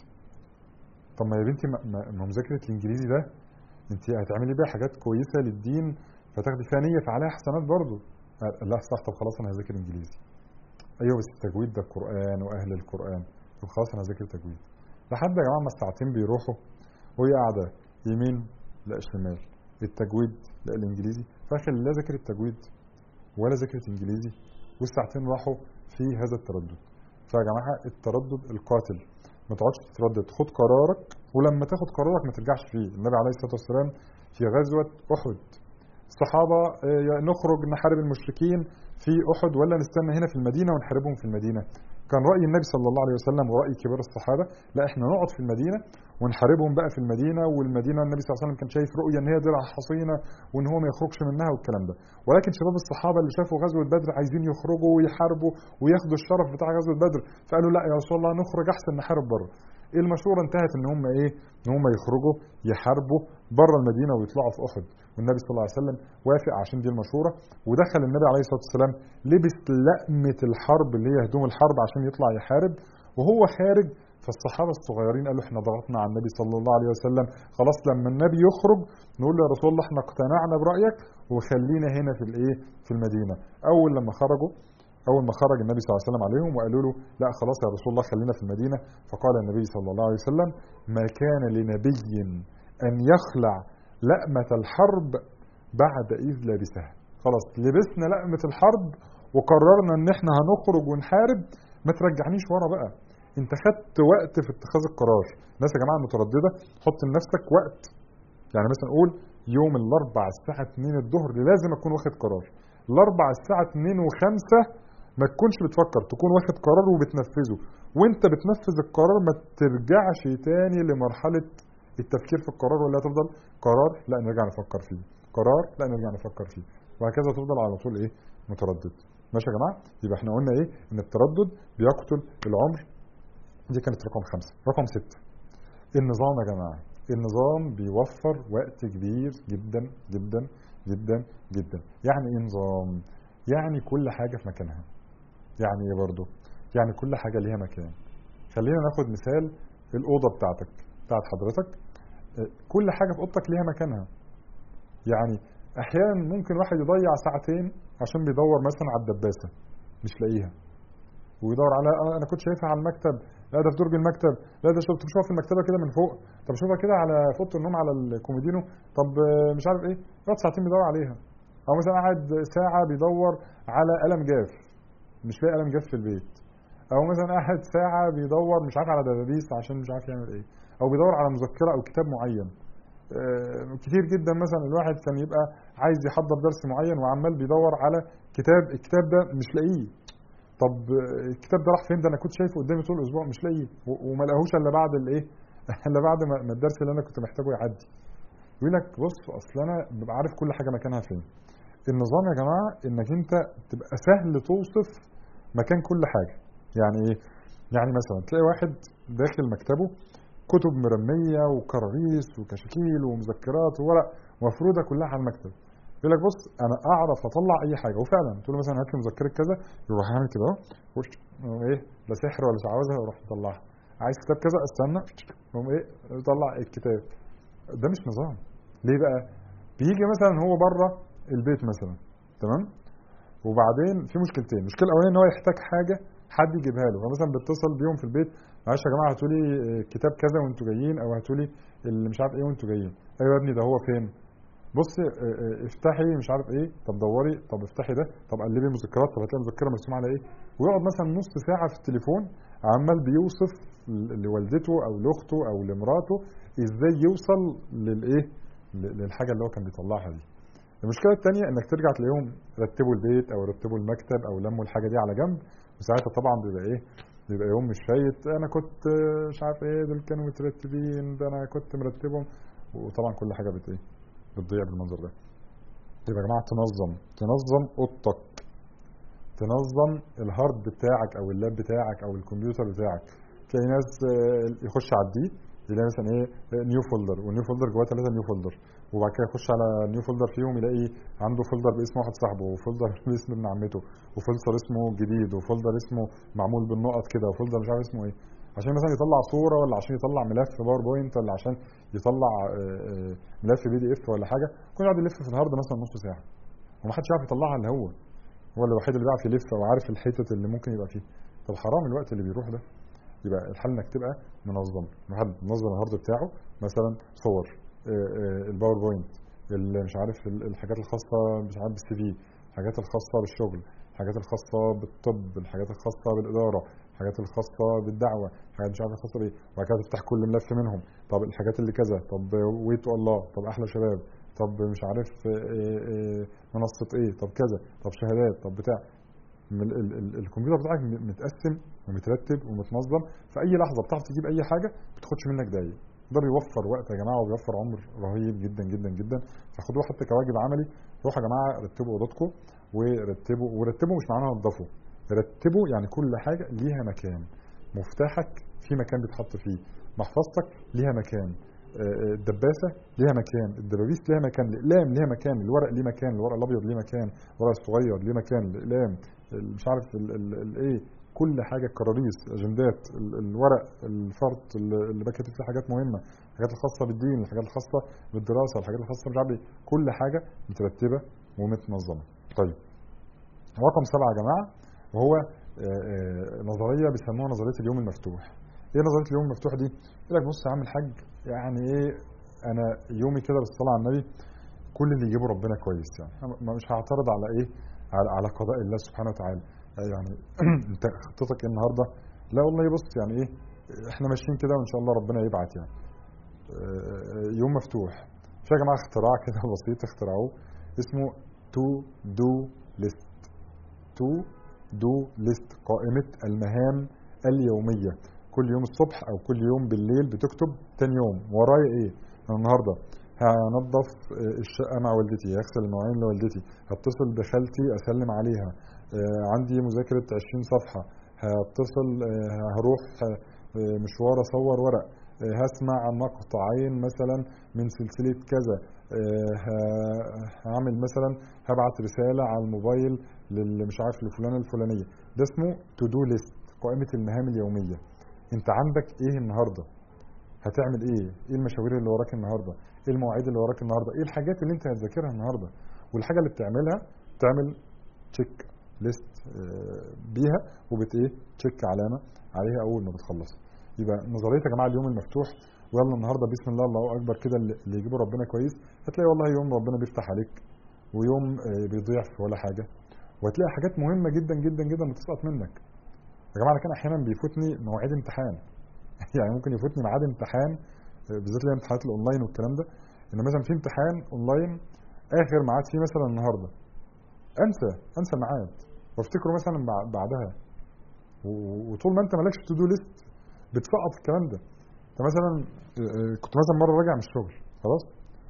طب ما يا بنتي ما مذاكره الانجليزي ده انت هتعملي بيها حاجات كويسه للدين فتاخدي فيها نيه فعليها حسنات برضه لا صح طب خلاص انا هذاكر انجليزي ايوه بس التجويد ده القران واهل القران طب خلاص انا هذاكر تجويد لحد يا جماعه ما الساعتين بيروحوا وهي قاعده يمين لا شمال التجويد لا الانجليزي فاخر لا ذاكر التجويد ولا ذاكرت انجليزي والساعتين راحوا في هذا التردد فيا جماعه التردد القاتل ما تقعدش تتردد خد قرارك ولما تاخد قرارك ما ترجعش فيه النبي عليه الصلاه والسلام في غزوه احد الصحابه نخرج نحارب المشركين في احد ولا نستنى هنا في المدينه ونحاربهم في المدينه كان راي النبي صلى الله عليه وسلم وراي كبار الصحابه لا احنا نقعد في المدينه ونحاربهم بقى في المدينه والمدينه النبي صلى الله عليه وسلم كان شايف رؤيه ان هي درع حصينه وان هو ما يخرجش منها والكلام ده ولكن شباب الصحابه اللي شافوا غزوه بدر عايزين يخرجوا ويحاربوا وياخدوا الشرف بتاع غزوه بدر فقالوا لا يا رسول الله نخرج احسن نحارب بره المشوره انتهت ان هم ايه ان هم يخرجوا يحاربوا بره المدينه ويطلعوا في احد والنبي صلى الله عليه وسلم وافق عشان دي المشوره ودخل النبي عليه الصلاه والسلام لبس لقمه الحرب اللي هي هدوم الحرب عشان يطلع يحارب وهو خارج فالصحابه الصغيرين قالوا احنا ضغطنا على النبي صلى الله عليه وسلم خلاص لما النبي يخرج نقول له يا رسول الله احنا اقتنعنا برايك وخلينا هنا في الايه في المدينه اول لما خرجوا اول ما خرج النبي صلى الله عليه وسلم عليهم وقالوا له لا خلاص يا رسول الله خلينا في المدينه فقال النبي صلى الله عليه وسلم ما كان لنبي ان يخلع لأمة الحرب بعد إذ لبسها خلاص لبسنا لأمة الحرب وقررنا ان احنا هنخرج ونحارب ما ترجعنيش ورا بقى انت خدت وقت في اتخاذ القرار الناس يا جماعه المتردده حط لنفسك وقت يعني مثلا قول يوم الاربع الساعه 2 الظهر لازم اكون واخد قرار الاربع الساعه 2 و5 ما تكونش بتفكر تكون واخد قرار وبتنفذه وانت بتنفذ القرار ما ترجعش تاني لمرحله التفكير في القرار ولا تفضل قرار لا نرجع نفكر فيه قرار لا نرجع نفكر فيه وهكذا تفضل على طول ايه متردد ماشي يا جماعه يبقى احنا قلنا ايه ان التردد بيقتل العمر دي كانت رقم خمسة رقم ستة النظام يا جماعة النظام بيوفر وقت كبير جدا جدا جدا جدا يعني ايه نظام يعني كل حاجة في مكانها يعني ايه برضو يعني كل حاجة ليها مكان خلينا ناخد مثال الأوضة بتاعتك بتاعت حضرتك كل حاجة في أوضتك ليها مكانها يعني أحيانا ممكن واحد يضيع ساعتين عشان بيدور مثلا على الدباسة مش لاقيها ويدور على انا كنت شايفها على المكتب لا ده في درج المكتب لا ده شفت بشوفها في المكتبه كده من فوق طب شوفها كده على في اوضه النوم على الكومودينو طب مش عارف ايه يقعد ساعتين بيدور عليها او مثلا قاعد ساعه بيدور على قلم جاف مش لاقي قلم جاف في البيت او مثلا قاعد ساعه بيدور مش عارف على دبابيس عشان مش عارف يعمل ايه او بيدور على مذكره او كتاب معين كتير جدا مثلا الواحد كان يبقى عايز يحضر درس معين وعمال بيدور على كتاب الكتاب ده مش لاقيه طب الكتاب ده راح فين ده انا كنت شايفه قدامي طول الاسبوع مش لاقيه وما لقاهوش الا بعد الايه الا بعد ما الدرس اللي انا كنت محتاجه يعدي يقول لك بص اصل انا ببقى عارف كل حاجه مكانها فين النظام يا جماعه انك انت تبقى سهل توصف مكان كل حاجه يعني ايه يعني مثلا تلاقي واحد داخل مكتبه كتب مرميه وكراريس وكشاكيل ومذكرات وورق مفروده كلها على المكتب يقول لك بص انا اعرف اطلع اي حاجه وفعلا تقول له مثلا هات لي مذكره كذا يروح عامل كده اهو وش ايه لا سحر ولا شعوذه يروح مطلعها عايز كتاب كذا استنى يقوم ايه يطلع الكتاب ده مش نظام ليه بقى بيجي مثلا هو بره البيت مثلا تمام وبعدين في مشكلتين المشكله الاولانيه ان هو يحتاج حاجه حد يجيبها له فمثلا بيتصل بيهم في البيت معلش يا جماعه هاتوا لي كتاب كذا وانتوا جايين او هاتوا لي اللي مش عارف ايه وانتوا جايين ايوه يا ابني ده هو فين بصي افتحي مش عارف ايه طب دوري طب افتحي ده طب قلبي مذكرات طب هتلاقي مذكره مرسوم على ايه ويقعد مثلا نص ساعه في التليفون عمال بيوصف لوالدته او لاخته او لمراته ازاي يوصل للايه للحاجه اللي هو كان بيطلعها دي المشكله الثانيه انك ترجع تلاقيهم رتبوا البيت او رتبوا المكتب او لموا الحاجه دي على جنب وساعتها طبعا بيبقى ايه بيبقى يوم مش فايت انا كنت مش عارف ايه دول كانوا مترتبين ده انا كنت مرتبهم وطبعا كل حاجه بت ايه بتضيع بالمنظر ده يبقى يا جماعه تنظم تنظم اوضتك تنظم الهارد بتاعك او اللاب بتاعك او الكمبيوتر بتاعك تلاقي ناس يخش على الدي يلاقي مثلا ايه نيو فولدر والنيو فولدر جواه ثلاثه نيو فولدر وبعد كده يخش على نيو فولدر فيهم يلاقي عنده فولدر باسم واحد صاحبه وفولدر باسم ابن عمته وفولدر اسمه جديد وفولدر اسمه معمول بالنقط كده وفولدر مش عارف اسمه ايه عشان مثلا يطلع صوره ولا عشان يطلع ملف باوربوينت ولا عشان يطلع ملف بي دي اف ولا حاجه يكون قاعد يلف في الهارد مثلا نص ساعه ومحدش يعرف يطلعها الا هو هو الوحيد اللي بيعرف يلف وعارف الحتت اللي ممكن يبقى فيه طب حرام الوقت اللي بيروح ده يبقى الحل انك تبقى منظم واحد منظم الهارد بتاعه مثلا صور الباوربوينت اللي مش عارف الحاجات الخاصه مش عارف بالسي في الحاجات الخاصه بالشغل الحاجات الخاصه بالطب الحاجات الخاصه بالاداره الحاجات الخاصه بالدعوه الحاجات مش عارف الخاصه بايه وبعد كده تفتح كل ملف منهم طب الحاجات اللي كذا طب ويتو الله طب احلى شباب طب مش عارف إيه إيه منصه ايه طب كذا طب شهادات طب بتاع الكمبيوتر بتاعك متقسم ومترتب ومتنظم في اي لحظه بتعرف تجيب اي حاجه ما بتاخدش منك دقايق ده بيوفر وقت يا جماعه وبيوفر عمر رهيب جدا جدا جدا فخدوه حتى كواجب عملي روحوا يا جماعه رتبوا اوضتكم ورتبوا ورتبوا مش معناها نظفوا رتبوا يعني كل حاجه ليها مكان مفتاحك في مكان بيتحط فيه محفظتك ليها مكان الدباسه ليها مكان الدبابيس ليها مكان الاقلام ليها مكان الورق ليه مكان الورق الابيض ليه مكان الورق الصغير ليه مكان الاقلام مش عارف الايه كل حاجه الكراريس اجندات الورق الفرط اللي بكتب فيه حاجات مهمه الحاجات الخاصه بالدين الحاجات الخاصه بالدراسه الحاجات الخاصه مش عارف ايه كل حاجه مترتبه ومتنظمه طيب رقم سبعه يا جماعه وهو نظريه بيسموها نظريه اليوم المفتوح ايه نظريه اليوم المفتوح دي يقول لك بص يا عم الحاج يعني ايه انا يومي كده بالصلاه على النبي كل اللي يجيبه ربنا كويس يعني مش هعترض على ايه على, على قضاء الله سبحانه وتعالى يعني انت خطتك ايه النهارده لا والله بص يعني ايه احنا ماشيين كده وان شاء الله ربنا يبعت يعني يوم مفتوح في يا جماعه اختراع كده بسيط اخترعوه اسمه تو دو ليست تو دو ليست قائمه المهام اليوميه كل يوم الصبح او كل يوم بالليل بتكتب تاني يوم ورايا ايه انا النهارده هنظف الشقه مع والدتي هغسل المواعين لوالدتي هتصل بخالتي اسلم عليها عندي مذاكره 20 صفحه هتصل هروح مشوار اصور ورق هسمع مقطعين مثلا من سلسله كذا هعمل مثلا هبعت رساله على الموبايل للي مش عارف لفلانه الفلانيه ده اسمه تو دو ليست قائمه المهام اليوميه انت عندك ايه النهارده هتعمل ايه ايه المشاوير اللي وراك النهارده ايه المواعيد اللي وراك النهارده ايه الحاجات اللي انت هتذاكرها النهارده والحاجه اللي بتعملها تعمل تشيك ليست بيها وبت ايه تشيك علامه عليها اول ما بتخلص يبقى نظريه يا جماعه اليوم المفتوح ويلا النهارده بسم الله الله اكبر كده اللي يجيبه ربنا كويس هتلاقي والله يوم ربنا بيفتح عليك ويوم بيضيع في ولا حاجه وهتلاقي حاجات مهمه جدا جدا جدا بتسقط منك يا جماعه كان احيانا بيفوتني مواعيد امتحان يعني ممكن يفوتني ميعاد امتحان بالذات اللي هي امتحانات الاونلاين والكلام ده ان مثلا في امتحان اونلاين اخر ميعاد فيه مثلا النهارده انسى انسى الميعاد وافتكره مثلا بعدها وطول ما انت مالكش تو دو ليست بتسقط الكلام ده انت مثلا كنت مثلا مره راجع من الشغل خلاص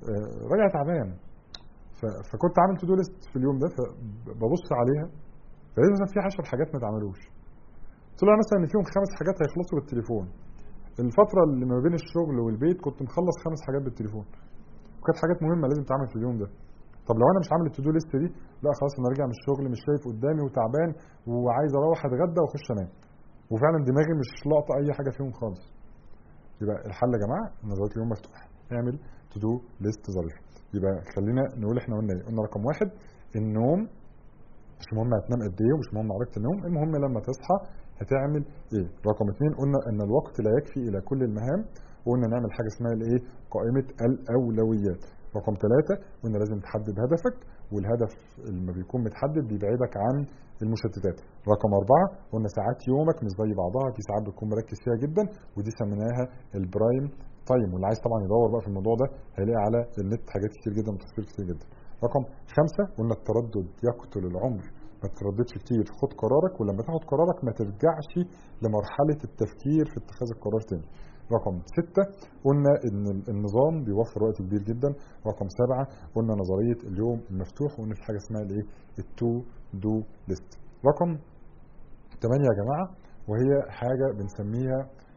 آه، راجع تعبان ف- فكنت عامل تو دو ليست في اليوم ده فببص عليها فلقيت مثلا في 10 حاجات ما اتعملوش طلع مثلا ان فيهم خمس حاجات هيخلصوا بالتليفون الفترة اللي ما بين الشغل والبيت كنت مخلص خمس حاجات بالتليفون وكانت حاجات مهمة لازم تعمل في اليوم ده طب لو انا مش عامل التو دو ليست دي لا خلاص انا راجع من الشغل مش شايف قدامي وتعبان وعايز اروح اتغدى واخش انام وفعلا دماغي مش لاقطه اي حاجه فيهم خالص يبقى الحل يا جماعه ان دلوقتي اليوم مفتوح اعمل تو دو ليست ظريفه يبقى خلينا نقول احنا قلنا ايه قلنا رقم واحد النوم مش مهم هتنام قد ايه ومش مهم علاقه النوم المهم لما تصحى هتعمل ايه رقم اثنين قلنا ان الوقت لا يكفي الى كل المهام وقلنا نعمل حاجه اسمها الايه قائمه الاولويات رقم ثلاثة قلنا لازم تحدد هدفك والهدف لما بيكون متحدد بيبعدك عن المشتتات رقم أربعة قلنا ساعات يومك مش زي بعضها في ساعات بتكون مركز فيها جدا ودي سميناها البرايم تايم واللي عايز طبعا يدور بقى في الموضوع ده هيلاقي على النت حاجات كتير جدا وتفاصيل كتير جدا رقم خمسة قلنا التردد يقتل العمر ما ترددش كتير خد قرارك ولما تاخد قرارك ما ترجعش لمرحلة التفكير في اتخاذ القرار تاني رقم ستة قلنا ان النظام بيوفر وقت كبير جدا رقم سبعة قلنا نظرية اليوم المفتوح وقلنا في حاجة اسمها الايه التو دو ليست رقم ثمانية يا جماعة وهي حاجة بنسميها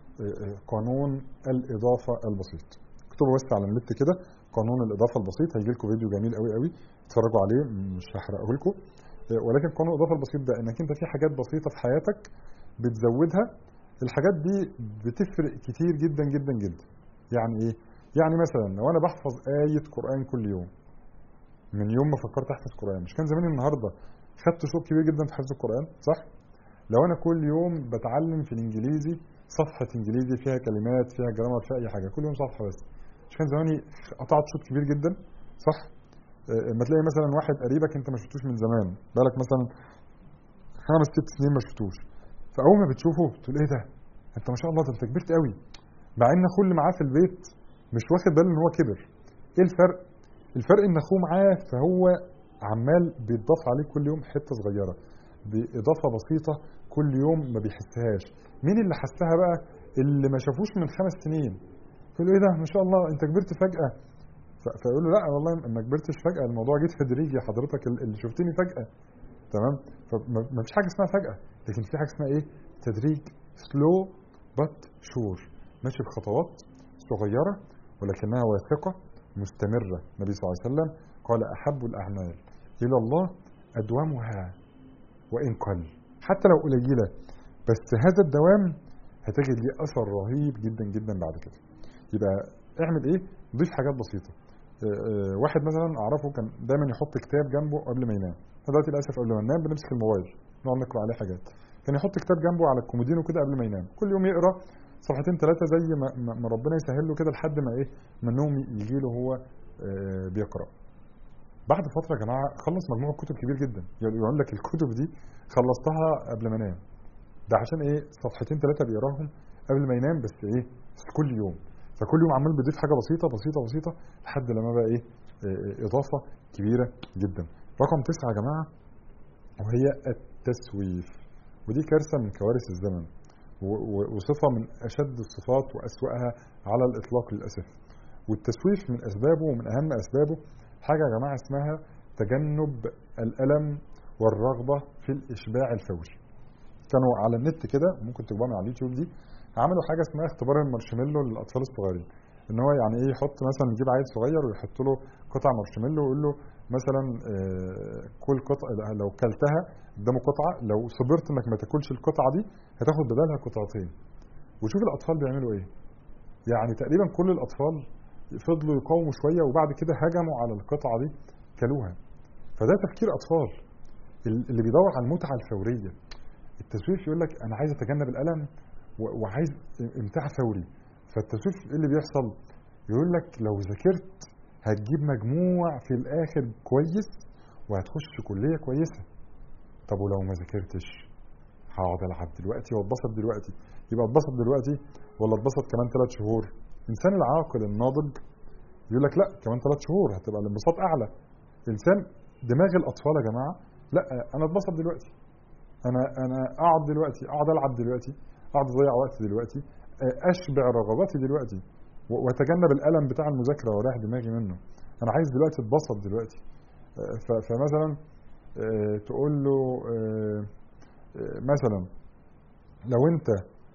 قانون الإضافة البسيط اكتبوا بس على النت كده قانون الإضافة البسيط هيجي لكم فيديو جميل قوي قوي اتفرجوا عليه مش هحرقه لكم ولكن قانون الإضافة البسيط ده انك انت في حاجات بسيطة في حياتك بتزودها الحاجات دي بتفرق كتير جدا جدا جدا يعني ايه يعني مثلا لو انا بحفظ آية قرآن كل يوم من يوم ما فكرت احفظ قرآن مش كان زماني النهارده خدت شوط كبير جدا في حفظ القرآن صح لو انا كل يوم بتعلم في الانجليزي صفحة انجليزي فيها كلمات فيها جرامر فيها اي حاجة كل يوم صفحة بس مش كان زماني قطعت شوط كبير جدا صح اما تلاقي مثلا واحد قريبك انت ما شفتوش من زمان بقالك مثلا خمس ست سنين ما شفتوش فاول ما بتشوفه تقول ايه ده انت ما شاء الله ده انت كبرت قوي مع ان اخوه اللي معاه في البيت مش واخد باله ان هو كبر ايه الفرق الفرق ان اخوه معاه فهو عمال بيتضاف عليه كل يوم حته صغيره باضافه بسيطه كل يوم ما بيحسهاش مين اللي حسها بقى اللي ما شافوش من خمس سنين يقول له ايه ده ما شاء الله انت كبرت فجاه فيقول له لا والله ما كبرتش فجاه الموضوع جه تدريجي حضرتك اللي شفتني فجاه تمام فما فيش حاجه اسمها فجاه لكن في حاجه اسمها ايه تدريج سلو بات شور ماشي بخطوات صغيره ولكنها واثقه مستمره النبي صلى الله عليه وسلم قال احب الاعمال الى الله ادومها وان قل حتى لو قليله بس هذا الدوام هتجد ليه اثر رهيب جدا جدا بعد كده يبقى اعمل ايه ضيف حاجات بسيطه واحد مثلا اعرفه كان دايما يحط كتاب جنبه قبل ما ينام دلوقتي للاسف قبل ما ننام بنمسك الموبايل نقعد نقرا عليه حاجات كان يحط كتاب جنبه على الكومودينو كده قبل ما ينام كل يوم يقرا صفحتين ثلاثه زي ما, ما ربنا يسهل له كده لحد ما ايه ما النوم يجي له هو بيقرا بعد فتره يا جماعه خلص مجموعه كتب كبير جدا يقول لك الكتب دي خلصتها قبل ما انام ده عشان ايه صفحتين ثلاثه بيقراهم قبل ما ينام بس ايه بس كل يوم فكل يوم عمال بيضيف حاجه بسيطه بسيطه بسيطه لحد لما بقى ايه اضافه كبيره جدا رقم تسعه يا جماعه وهي التسويف ودي كارثه من كوارث الزمن وصفه من اشد الصفات واسواها على الاطلاق للاسف والتسويف من اسبابه ومن اهم اسبابه حاجه يا جماعه اسمها تجنب الالم والرغبه في الاشباع الفوري كانوا على النت كده ممكن تجيبوها على اليوتيوب دي عملوا حاجه اسمها اختبار المارشميلو للاطفال الصغيرين ان هو يعني ايه يحط مثلا يجيب عيل صغير ويحط له قطع مارشميلو ويقول له مثلا كل قطعه لو كلتها قدامه قطعه لو صبرت انك ما تاكلش القطعه دي هتاخد بدلها قطعتين وشوف الاطفال بيعملوا ايه يعني تقريبا كل الاطفال فضلوا يقاوموا شويه وبعد كده هجموا على القطعه دي كلوها فده تفكير اطفال اللي بيدور على المتعه الفوريه التسويف يقول لك انا عايز اتجنب الالم وعايز امتاع فوري فالتسويف ايه اللي بيحصل يقول لك لو ذاكرت هتجيب مجموع في الاخر كويس وهتخش كليه كويسه طب ولو ما ذاكرتش هقعد العب دلوقتي واتبسط دلوقتي يبقى اتبسط دلوقتي ولا اتبسط كمان ثلاث شهور الانسان العاقل الناضج يقول لك لا كمان ثلاث شهور هتبقى الانبساط اعلى انسان دماغ الاطفال يا جماعه لا انا اتبسط دلوقتي انا انا اقعد دلوقتي اقعد العب دلوقتي اقعد اضيع وقت دلوقتي اشبع رغباتي دلوقتي واتجنب الالم بتاع المذاكره واريح دماغي منه انا عايز دلوقتي اتبسط دلوقتي آه، ف- فمثلا آه، تقول له آه، آه، مثلا لو انت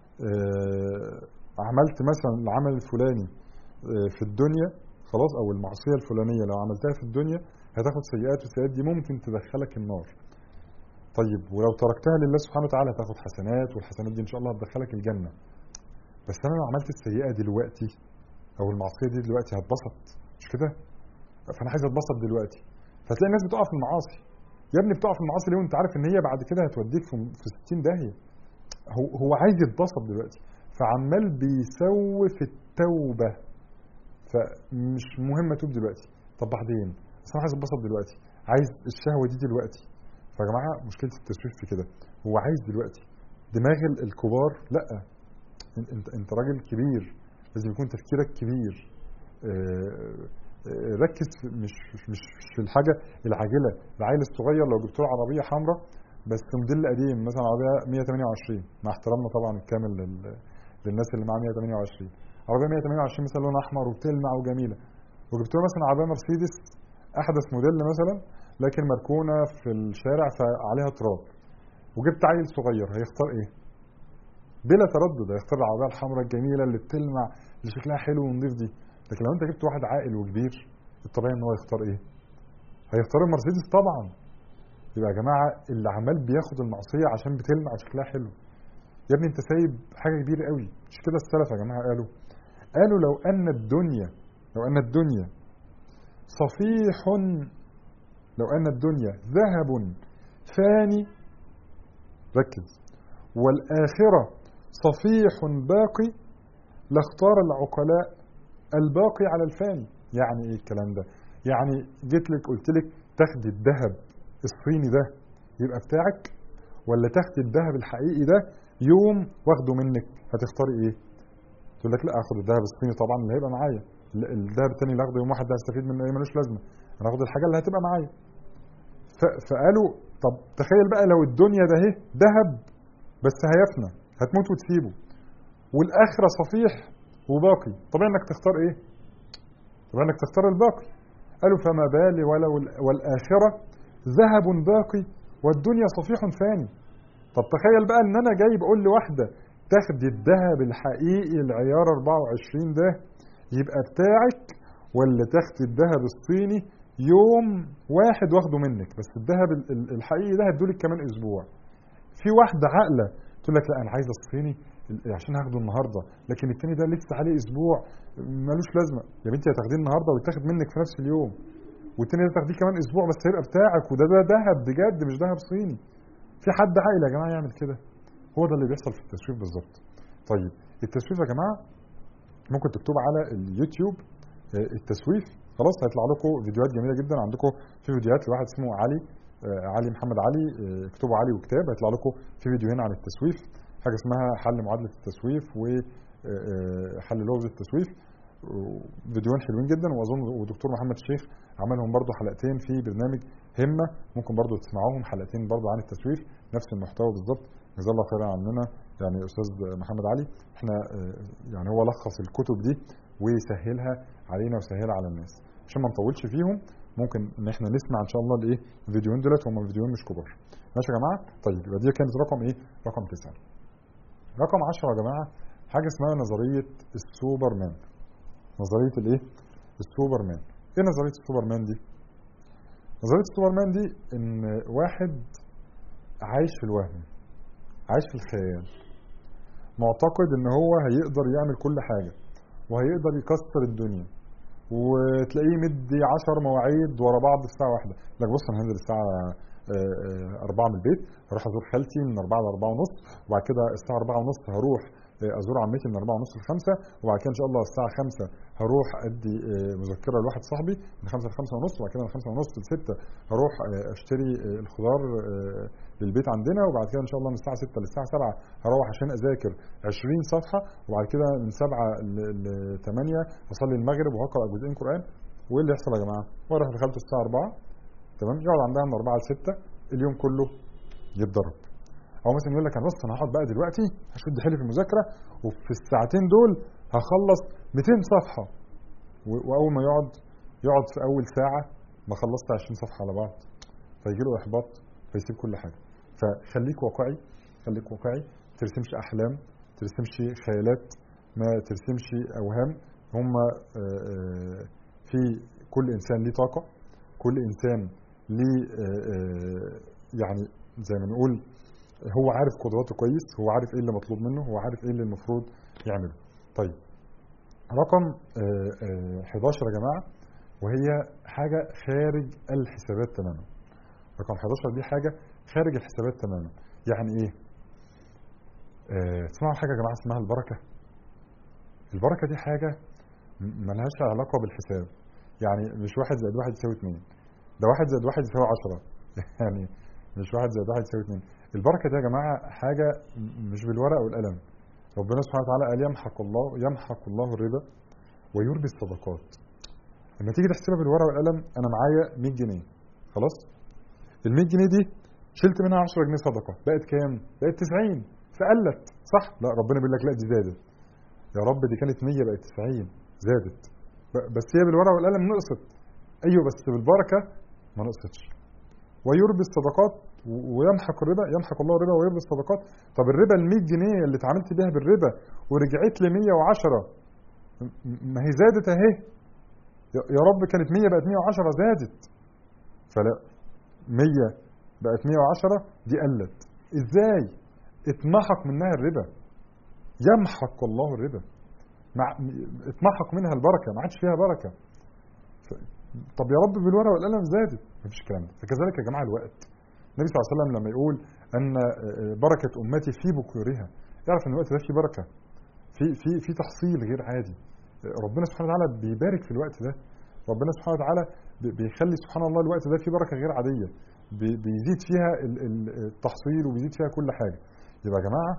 آه، عملت مثلا العمل الفلاني آه، في الدنيا خلاص او المعصيه الفلانيه لو عملتها في الدنيا هتاخد سيئات والسيئات دي ممكن تدخلك النار طيب ولو تركتها لله سبحانه وتعالى هتاخد حسنات والحسنات دي ان شاء الله هتدخلك الجنه بس انا لو عملت السيئه دلوقتي او المعصيه دي دلوقتي هتبسط مش كده فانا عايز اتبسط دلوقتي فتلاقي الناس بتقع في المعاصي يا ابني بتقع في المعاصي ليه وانت عارف ان هي بعد كده هتوديك في في 60 داهيه هو هو عايز يتبسط دلوقتي فعمال بيسوف التوبه فمش مهم اتوب دلوقتي طب بعدين بس انا عايز اتبسط دلوقتي عايز الشهوه دي دلوقتي فيا جماعه مشكله التسويف في كده هو عايز دلوقتي دماغ ال- الكبار لا انت انت, انت راجل كبير لازم يكون تفكيرك كبير آه، آه، ركز في مش مش مش في الحاجه العاجله العيل الصغير لو جبت له عربيه حمراء بس موديل قديم مثلا عربيه 128 مع احترامنا طبعا الكامل لل- للناس اللي معاها 128 عربيه 128 مثلا لونها احمر وبتلمع وجميله وجبت له مثلا عربيه مرسيدس احدث موديل مثلا لكن مركونه في الشارع فعليها تراب وجبت عيل صغير هيختار ايه؟ بلا تردد هيختار العربيه الحمراء الجميله اللي بتلمع اللي شكلها حلو ونضيف دي لكن لو انت جبت واحد عاقل وكبير الطبيعي ان هو يختار ايه؟ هيختار المرسيدس طبعا يبقى يا جماعه اللي عمال بياخد المعصيه عشان بتلمع وشكلها حلو يا ابني انت سايب حاجه كبيره قوي مش كده السلف يا جماعه قالوا قالوا لو ان الدنيا لو ان الدنيا صفيح لو ان الدنيا ذهب فاني ركز والآخرة صفيح باقي لاختار العقلاء الباقي على الفاني يعني ايه الكلام ده يعني جيت لك قلت لك تاخدي الذهب الصيني ده يبقى بتاعك ولا تاخدي الذهب الحقيقي ده يوم واخده منك هتختاري ايه تقول لك لا اخد الذهب الصيني طبعا اللي هيبقى معايا ال- الذهب التاني اللي هاخده يوم واحد ده هستفيد منه ايه ملوش لازمه انا هاخد الحاجه اللي هتبقى معايا ف- فقالوا طب تخيل بقى لو الدنيا ده اهي ذهب بس هيفنى هتموت وتسيبه والاخره صفيح وباقي طبيعي انك تختار ايه طبيعي انك تختار الباقي قالوا فما بال ولو ال- والاخره ذهب باقي والدنيا صفيح فاني طب تخيل بقى ان انا جاي بقول لواحده تاخدي الذهب الحقيقي العيار 24 ده يبقى بتاعك ولا تاخدي الذهب الصيني يوم واحد واخده منك بس الذهب ال- ال- الحقيقي ده هدولك كمان اسبوع في واحده عاقله تقول لك لا انا عايزه الصيني ال- عشان هاخده النهارده لكن التاني ده لسه عليه اسبوع ملوش لازمه يا بنتي هتاخديه النهارده ويتاخد منك في نفس اليوم والتاني ده تاخديه كمان اسبوع بس هيبقى بتاعك وده ده ذهب بجد مش ذهب صيني في حد عاقل يا جماعه يعمل كده هو ده اللي بيحصل في التسويف بالظبط طيب التسويف يا جماعه ممكن تكتبوا على اليوتيوب آه، التسويف خلاص هيطلع لكم فيديوهات جميله جدا عندكم في فيديوهات لواحد اسمه علي آه، علي محمد علي آه، اكتبوا علي وكتاب هيطلع لكم في فيديوهين عن التسويف حاجه اسمها حل معادله التسويف وحل لغز التسويف فيديوهين حلوين جدا واظن ودكتور محمد الشيخ عملهم برضو حلقتين في برنامج همه ممكن برضو تسمعوهم حلقتين برضو عن التسويف نفس المحتوى بالظبط جزاه الله خيرا عننا يعني استاذ محمد علي احنا آه، يعني هو لخص الكتب دي ويسهلها علينا ويسهلها على الناس عشان ما نطولش فيهم ممكن ان احنا نسمع ان شاء الله الايه الفيديوهين دولت هم فيديوهين مش كبار ماشي يا جماعه طيب يبقى دي كانت رقم ايه رقم تسعة رقم 10 يا جماعه حاجه اسمها نظريه السوبرمان نظريه الايه السوبرمان ايه نظريه السوبرمان دي نظريه السوبرمان دي ان واحد عايش في الوهم عايش في الخيال معتقد ان هو هيقدر يعمل كل حاجه وهيقدر يكسر الدنيا وتلاقيه مدي 10 مواعيد ورا بعض الساعه واحده لك بص انا هنزل الساعه آه، آه، 4 من البيت هروح ازور خالتي من 4 ل 4 ونص وبعد كده الساعه 4 ونص هروح آه، ازور عمتي من 4 ونص ل 5 وبعد كده ان شاء الله الساعه 5 هروح ادي آه، مذكره لواحد صاحبي من 5 ل 5 ونص وبعد كده من 5 ونص ل 6 هروح آه، اشتري آه، الخضار آه، للبيت عندنا وبعد كده ان شاء الله من الساعه 6 للساعه 7 هروح عشان اذاكر 20 صفحه وبعد كده من 7 ل 8 اصلي المغرب وهقرا جزئين قران وايه اللي يحصل يا جماعه؟ واروح لخالته الساعه 4 تمام يقعد عندها من 4 ل 6 اليوم كله يتضرب او مثلا يقول لك انا بص انا هقعد بقى دلوقتي هشد حيلي في المذاكره وفي الساعتين دول هخلص 200 صفحه و- واول ما يقعد يقعد في اول ساعه ما خلصت 20 صفحه على بعض فيجي له احباط فيسيب كل حاجه فخليك واقعي خليك واقعي ما ترسمش احلام ما ترسمش خيالات ما ترسمش اوهام هم في كل انسان ليه طاقه كل انسان ليه آه، آه، يعني زي ما نقول هو عارف قدراته كويس هو عارف ايه اللي مطلوب منه هو عارف ايه اللي المفروض يعمله طيب رقم آه، آه، 11 يا جماعه وهي حاجه خارج الحسابات تماما رقم 11 دي حاجه خارج الحسابات تماما يعني ايه آه، تسمعوا حاجه يا جماعه اسمها البركه البركه دي حاجه م- ملهاش علاقه بالحساب يعني مش واحد زائد واحد يساوي اتنين ده واحد زائد واحد يساوي عشرة يعني مش واحد زائد واحد يساوي اتنين البركه دي يا جماعه حاجه م- مش بالورقه والقلم ربنا سبحانه وتعالى قال يمحق الله يمحق الله الربا ويربي الصدقات لما تيجي تحسبها بالورقه والقلم انا معايا 100 جنيه خلاص ال 100 جنيه دي شلت منها 10 جنيه صدقه بقت كام؟ بقت 90 فقلت صح؟ لا ربنا بيقول لك لا دي زادت يا رب دي كانت 100 بقت 90 زادت ب- بس هي بالورقه والقلم نقصت ايوه بس بالبركه ما نقصتش ويربي الصدقات و- ويمحق الربا يمحق الله الربا ويربي الصدقات طب الربا ال 100 جنيه اللي اتعاملت بيها بالربا ورجعت لي 110 م- ما هي زادت اهي يا يا رب كانت 100 بقت 110 زادت فلا 100 بقت 110 دي قلت ازاي اتمحق منها الربا يمحق الله الربا مع اتمحق منها البركه ما عادش فيها بركه ف... طب يا رب بالورقه والقلم زادت مفيش الكلام ده فكذلك يا جماعه الوقت النبي صلى الله عليه وسلم لما يقول ان بركه امتي في بكورها اعرف ان الوقت ده فيه بركه في في في تحصيل غير عادي ربنا سبحانه وتعالى بيبارك في الوقت ده ربنا سبحانه وتعالى بي- بيخلي سبحان الله الوقت ده فيه بركه غير عاديه بي- بيزيد فيها ال- ال- التحصيل وبيزيد فيها كل حاجه يبقى يا جماعه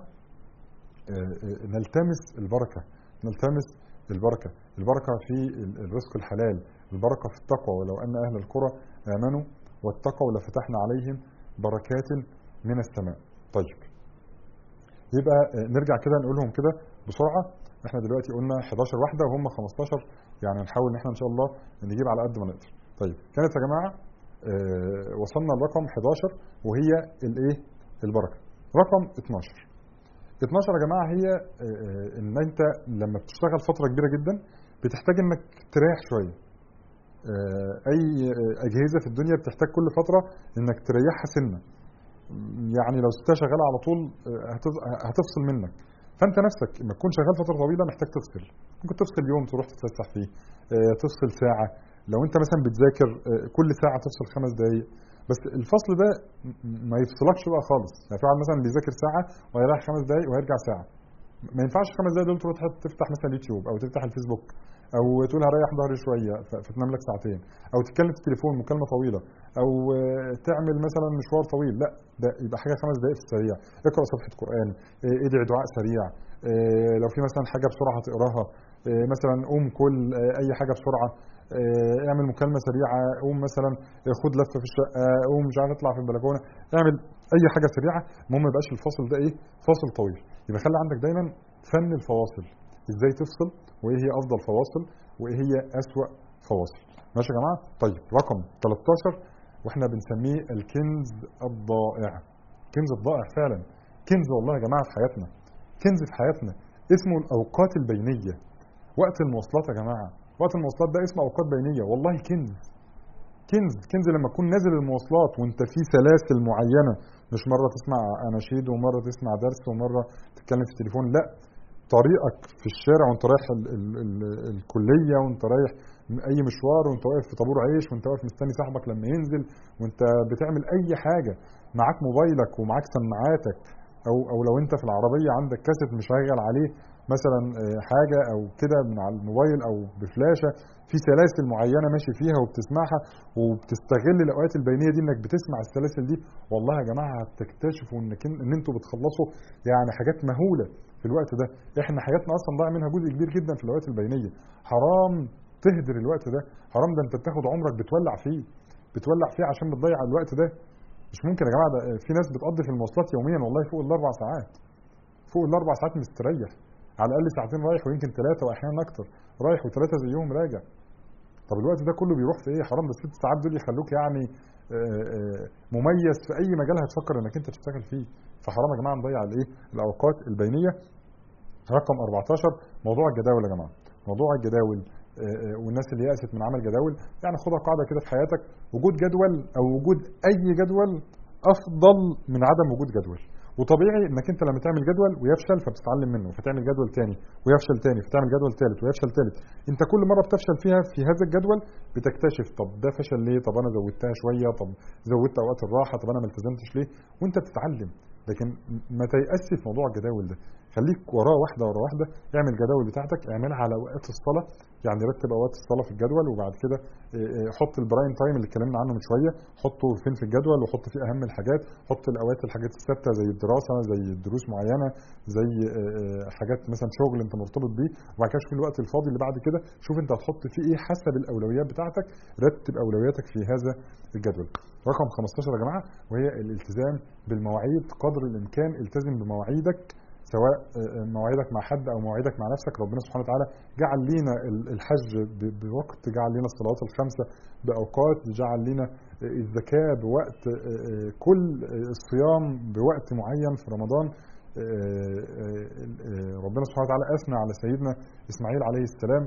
آه، آه، نلتمس البركه نلتمس البركه البركه في ال- الرزق الحلال البركه في التقوى ولو ان اهل القرى امنوا واتقوا لفتحنا عليهم بركات من السماء طيب يبقى آه، نرجع كده نقولهم كده بسرعه احنا دلوقتي قلنا 11 واحده وهم 15 يعني نحاول ان احنا ان شاء الله نجيب على قد ما نقدر طيب كانت يا جماعه آه، وصلنا لرقم 11 وهي الايه البركه رقم 12 12 يا جماعه هي آه، آه، ان انت لما بتشتغل فتره كبيره جدا بتحتاج انك تريح شويه آه، اي آه، اجهزه في الدنيا بتحتاج كل فتره انك تريحها سنه يعني لو سبتها شغاله على طول آه، هتف- هتفصل منك فانت نفسك لما تكون شغال فتره طويله محتاج تفصل ممكن تفصل يوم تروح تتفسح فيه آه، تفصل ساعه لو انت مثلا بتذاكر آه، كل ساعه تفصل خمس دقائق بس الفصل ده م- ما يفصلكش بقى خالص يعني في واحد مثلا بيذاكر ساعه وهيريح خمس دقائق وهيرجع ساعه ما ينفعش خمس دقايق دول تروح تفتح مثلا اليوتيوب او تفتح الفيسبوك او تقول هريح ظهري شويه ف- فتنام لك ساعتين او تتكلم في التليفون مكالمه طويله او آه، تعمل مثلا مشوار طويل لا ده يبقى حاجه خمس دقائق في السريع اقرا صفحه قران آه، ادعي دعاء سريع آه، لو في مثلا حاجه بسرعه تقراها آه، مثلا قوم كل آه، اي حاجه بسرعه آه، اعمل مكالمه سريعه قوم مثلا آه، خد لفه في الشقه قوم مش عارف اطلع في البلكونه اعمل اي حاجه سريعه المهم ما يبقاش الفاصل ده ايه فاصل طويل يبقى خلي عندك دايما فن الفواصل ازاي تفصل وايه هي افضل فواصل وايه هي اسوا فواصل ماشي يا جماعه طيب رقم 13 واحنا بنسميه الكنز الضائع كنز الضائع فعلا كنز والله يا جماعه في حياتنا كنز في حياتنا اسمه الاوقات البينيه وقت المواصلات يا جماعه وقت المواصلات ده اسمه اوقات بينيه والله كنز كنز كنز لما تكون نازل المواصلات وانت في سلاسل معينه مش مره تسمع اناشيد ومره تسمع درس ومره تتكلم في التليفون لا طريقك في الشارع وانت رايح ال ال ال الكليه وانت رايح اي مشوار وانت واقف في طابور عيش وانت واقف مستني صاحبك لما ينزل وانت بتعمل اي حاجه معاك موبايلك ومعاك سماعاتك او او لو انت في العربيه عندك كاسيت مشغل عليه مثلا آه، حاجه او كده من على الموبايل او بفلاشه في سلاسل معينه ماشي فيها وبتسمعها وبتستغل الاوقات البينيه دي انك بتسمع السلاسل دي والله يا جماعه هتكتشفوا انك ان انتوا بتخلصوا يعني حاجات مهوله في الوقت ده احنا حاجاتنا اصلا ضاع منها جزء كبير جدا في الاوقات البينيه حرام تهدر الوقت ده حرام ده انت بتاخد عمرك بتولع فيه بتولع فيه عشان بتضيع الوقت ده مش ممكن يا جماعه ده في ناس بتقضي في المواصلات يوميا والله فوق الاربع ساعات فوق الاربع ساعات مستريح على الاقل ساعتين رايح ويمكن ثلاثه واحيانا اكتر رايح وثلاثه زيهم راجع طب الوقت ده كله بيروح في ايه حرام ده الست ساعات دول يخلوك يعني آه، آه، مميز في اي مجال هتفكر انك انت تشتغل فيه فحرام يا جماعه نضيع الايه الاوقات البينيه رقم 14 موضوع الجداول يا جماعه موضوع الجداول آه، آه، والناس اللي يأست من عمل جداول يعني خدها قاعده كده في حياتك وجود جدول او وجود اي جدول افضل من عدم وجود جدول وطبيعي انك انت لما تعمل جدول ويفشل فبتتعلم منه فتعمل جدول تاني ويفشل تاني فتعمل جدول ثالث ويفشل ثالث انت كل مره بتفشل فيها في هذا الجدول بتكتشف طب ده فشل ليه طب انا زودتها شويه طب زودت اوقات الراحه طب انا ما التزمتش ليه وانت بتتعلم لكن ما تيأسش في موضوع الجداول ده خليك وراه واحده ورا واحده اعمل الجداول بتاعتك اعملها على اوقات الصلاه يعني رتب اوقات الصلاه في الجدول وبعد كده إيه، إيه، حط البرايم تايم اللي اتكلمنا عنه من شويه حطه فين في الجدول وحط فيه اهم الحاجات حط الاوقات الحاجات الثابته زي الدراسه زي دروس معينه زي إيه، إيه، حاجات مثلا شغل انت مرتبط بيه وبعد كده شوف الوقت الفاضي اللي بعد كده شوف انت هتحط فيه ايه حسب الاولويات بتاعتك رتب اولوياتك في هذا الجدول رقم 15 يا جماعه وهي الالتزام بالمواعيد قدر الامكان التزم بمواعيدك سواء آه، مواعيدك مع حد او مواعيدك مع نفسك ربنا سبحانه وتعالى جعل لينا ال- الحج ب- بوقت جعل لنا الصلوات الخمسه باوقات جعل لنا آه، الزكاه بوقت آه، آه، كل آه، الصيام بوقت معين في رمضان آه، آه، آه، ربنا سبحانه وتعالى اثنى على سيدنا اسماعيل عليه السلام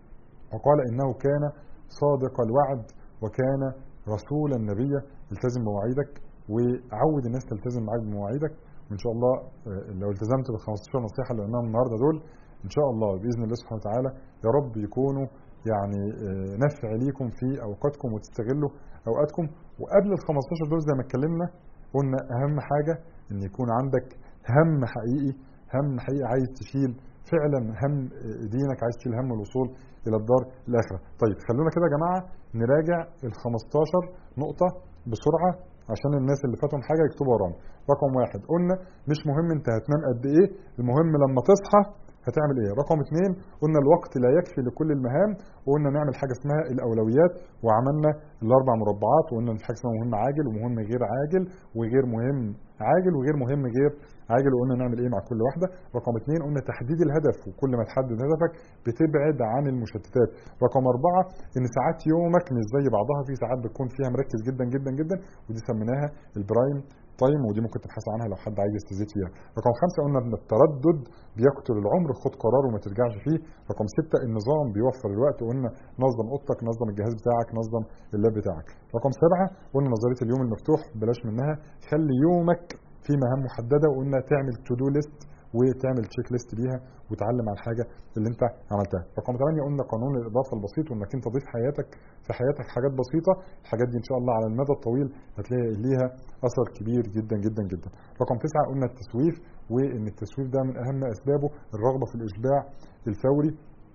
وقال انه كان صادق الوعد وكان رسولا نبيا التزم بمواعيدك وعود الناس تلتزم معاك بمواعيدك وان شاء الله آه، لو التزمت بال 15 نصيحه اللي قلناهم النهارده دول ان شاء الله باذن الله سبحانه وتعالى يا رب يكونوا يعني آه، نفع ليكم في اوقاتكم وتستغلوا اوقاتكم وقبل ال 15 دول زي ما اتكلمنا قلنا اهم حاجه ان يكون عندك هم حقيقي هم حقيقي عايز تشيل فعلا هم دينك عايز تشيل هم الوصول الى الدار الاخره طيب خلونا كده يا جماعه نراجع ال 15 نقطه بسرعه عشان الناس اللي فاتهم حاجه يكتبوا ورانا رقم واحد قلنا مش مهم انت هتنام قد ايه المهم لما تصحى هتعمل ايه رقم اثنين قلنا الوقت لا يكفي لكل المهام وقلنا نعمل حاجه اسمها الاولويات وعملنا الاربع مربعات وقلنا ان في حاجه اسمها مهم عاجل ومهم غير عاجل وغير مهم عاجل وغير مهم غير عاجل وقلنا نعمل ايه مع كل واحده رقم اثنين قلنا تحديد الهدف وكل ما تحدد هدفك بتبعد عن المشتتات رقم اربعه ان ساعات يومك مش زي بعضها في ساعات بتكون فيها مركز جدا جدا جدا ودي سميناها البرايم تايم ودي ممكن تبحث عنها لو حد عايز يستزيد فيها رقم خمسة قلنا ان التردد بيقتل العمر خد قرار وما ترجعش فيه رقم ستة النظام بيوفر الوقت وقلنا نظم اوضتك نظم الجهاز بتاعك نظم اللاب بتاعك رقم سبعة قلنا نظرية اليوم المفتوح بلاش منها خلي يومك في مهام محددة وقلنا تعمل تو دو ليست وتعمل تشيك ليست ليها وتعلم على الحاجه اللي انت عملتها رقم 8 قلنا قانون الاضافه البسيط وانك انت تضيف حياتك في حياتك حاجات بسيطه الحاجات دي ان شاء الله على المدى الطويل هتلاقي ليها اثر كبير جدا جدا جدا رقم 9 قلنا التسويف وان التسويف ده من اهم اسبابه الرغبه في الاشباع الفوري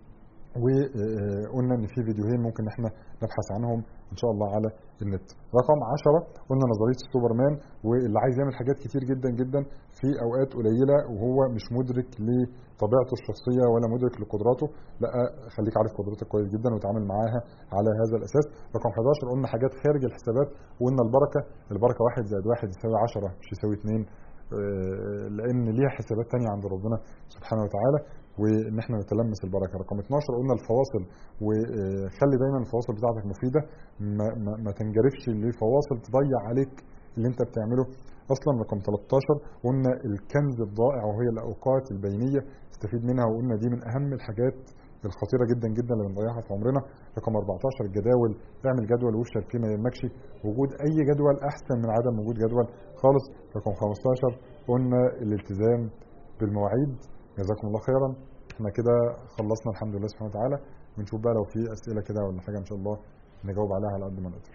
وقلنا ان في فيديوهين ممكن احنا نبحث عنهم ان شاء الله على النت رقم 10 قلنا نظريه السوبرمان واللي عايز يعمل حاجات كتير جدا جدا في اوقات قليله وهو مش مدرك لطبيعته الشخصيه ولا مدرك لقدراته لا خليك عارف قدرتك كويس جدا وتعامل معاها على هذا الاساس رقم 11 قلنا حاجات خارج الحسابات وقلنا البركه البركه واحد زائد واحد يساوي 10 مش يساوي 2 لان ليها حسابات تانية عند ربنا سبحانه وتعالى وان احنا نتلمس البركه رقم 12 قلنا الفواصل وخلي دايما الفواصل بتاعتك مفيده ما, ما, ما تنجرفش لفواصل تضيع عليك اللي انت بتعمله اصلا رقم 13 قلنا الكنز الضائع وهي الاوقات البينيه استفيد منها وقلنا دي من اهم الحاجات الخطيره جدا جدا اللي بنضيعها في عمرنا رقم 14 الجداول اعمل جدول وافشل فيه ما يهمكش وجود اي جدول احسن من عدم وجود جدول خالص رقم 15 قلنا الالتزام بالمواعيد جزاكم الله خيرا احنا كده خلصنا الحمد لله سبحانه وتعالى ونشوف بقى لو في اسئله كده ولا حاجه ان شاء الله نجاوب عليها على قد ما نقدر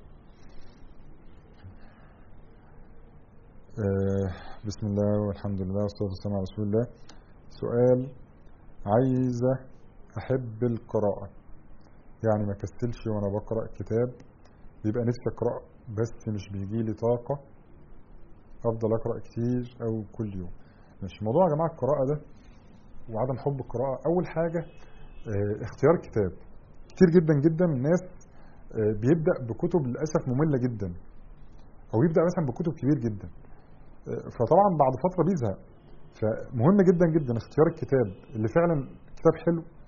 آه بسم الله والحمد لله والصلاه والسلام على رسول الله سؤال عايزه احب القراءه يعني ما كسلش وانا بقرا كتاب بيبقى نفسي اقرا بس مش بيجي لي طاقه افضل اقرا كتير او كل يوم مش موضوع يا جماعه القراءه ده وعدم حب القراءه اول حاجه اه اختيار كتاب كتير جدا جدا الناس اه بيبدا بكتب للاسف ممله جدا او يبدا مثلا بكتب كبير جدا اه فطبعا بعد فتره بيزهق فمهم جدا جدا اختيار الكتاب اللي فعلا كتاب حلو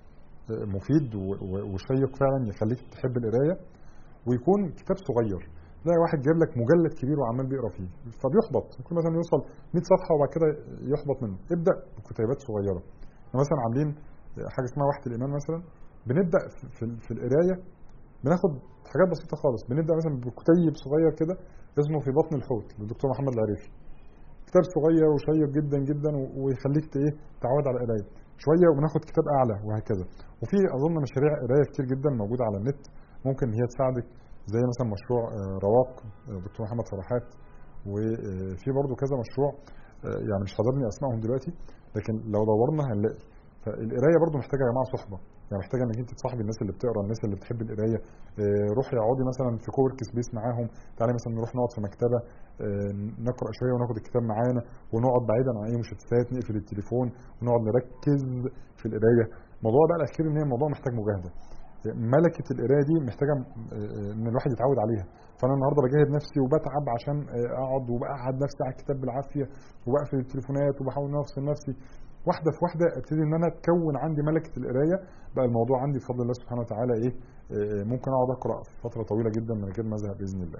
آه، مفيد و- و- وشيق فعلا يخليك تحب القرايه ويكون كتاب صغير تلاقي واحد جايب لك مجلد كبير وعمال بيقرا فيه فبيحبط ممكن مثلا يوصل 100 صفحه وبعد كده يحبط منه ابدا بكتيبات صغيره احنا مثلا عاملين حاجه اسمها وحده الايمان مثلا بنبدا في- في في القرايه بناخد حاجات بسيطه خالص بنبدا مثلا بكتيب صغير كده اسمه في بطن الحوت للدكتور محمد العريفي كتاب صغير وشيق جدا جدا و- ويخليك ت- ايه تعود على القرايه شويه وبناخد كتاب اعلى وهكذا وفي اظن مشاريع قرايه كتير جدا موجوده على النت ممكن هي تساعدك زي مثلا مشروع آه، رواق آه، دكتور محمد فرحات وفي برضو كذا مشروع آه، يعني مش حاضرني اسمائهم دلوقتي لكن لو دورنا هنلاقي فالقرايه برضو محتاجه يا جماعه صحبه يعني محتاجه انك انت تصاحبي الناس اللي بتقرا الناس اللي بتحب القرايه آه، روحي اقعدي مثلا في كوورك سبيس معاهم تعالي مثلا نروح نقعد في مكتبه آه، نقرا شويه وناخد الكتاب معانا ونقعد بعيدا عن اي مشتتات نقفل التليفون ونقعد نركز في القرايه الموضوع بقى الاخير ان هي الموضوع محتاج مجاهده ملكه القرايه دي محتاجه آه، ان الواحد يتعود عليها فانا النهارده بجاهد نفسي وبتعب عشان آه، اقعد وبقعد نفسي على الكتاب بالعافيه وبقفل التليفونات وبحاول ان افصل نفسي واحده في واحده ابتدي ان انا تكون عندي ملكه القرايه بقى الموضوع عندي بفضل الله سبحانه وتعالى ايه آه، ممكن اقعد اقرا فتره طويله جدا من غير ما ازهق باذن الله.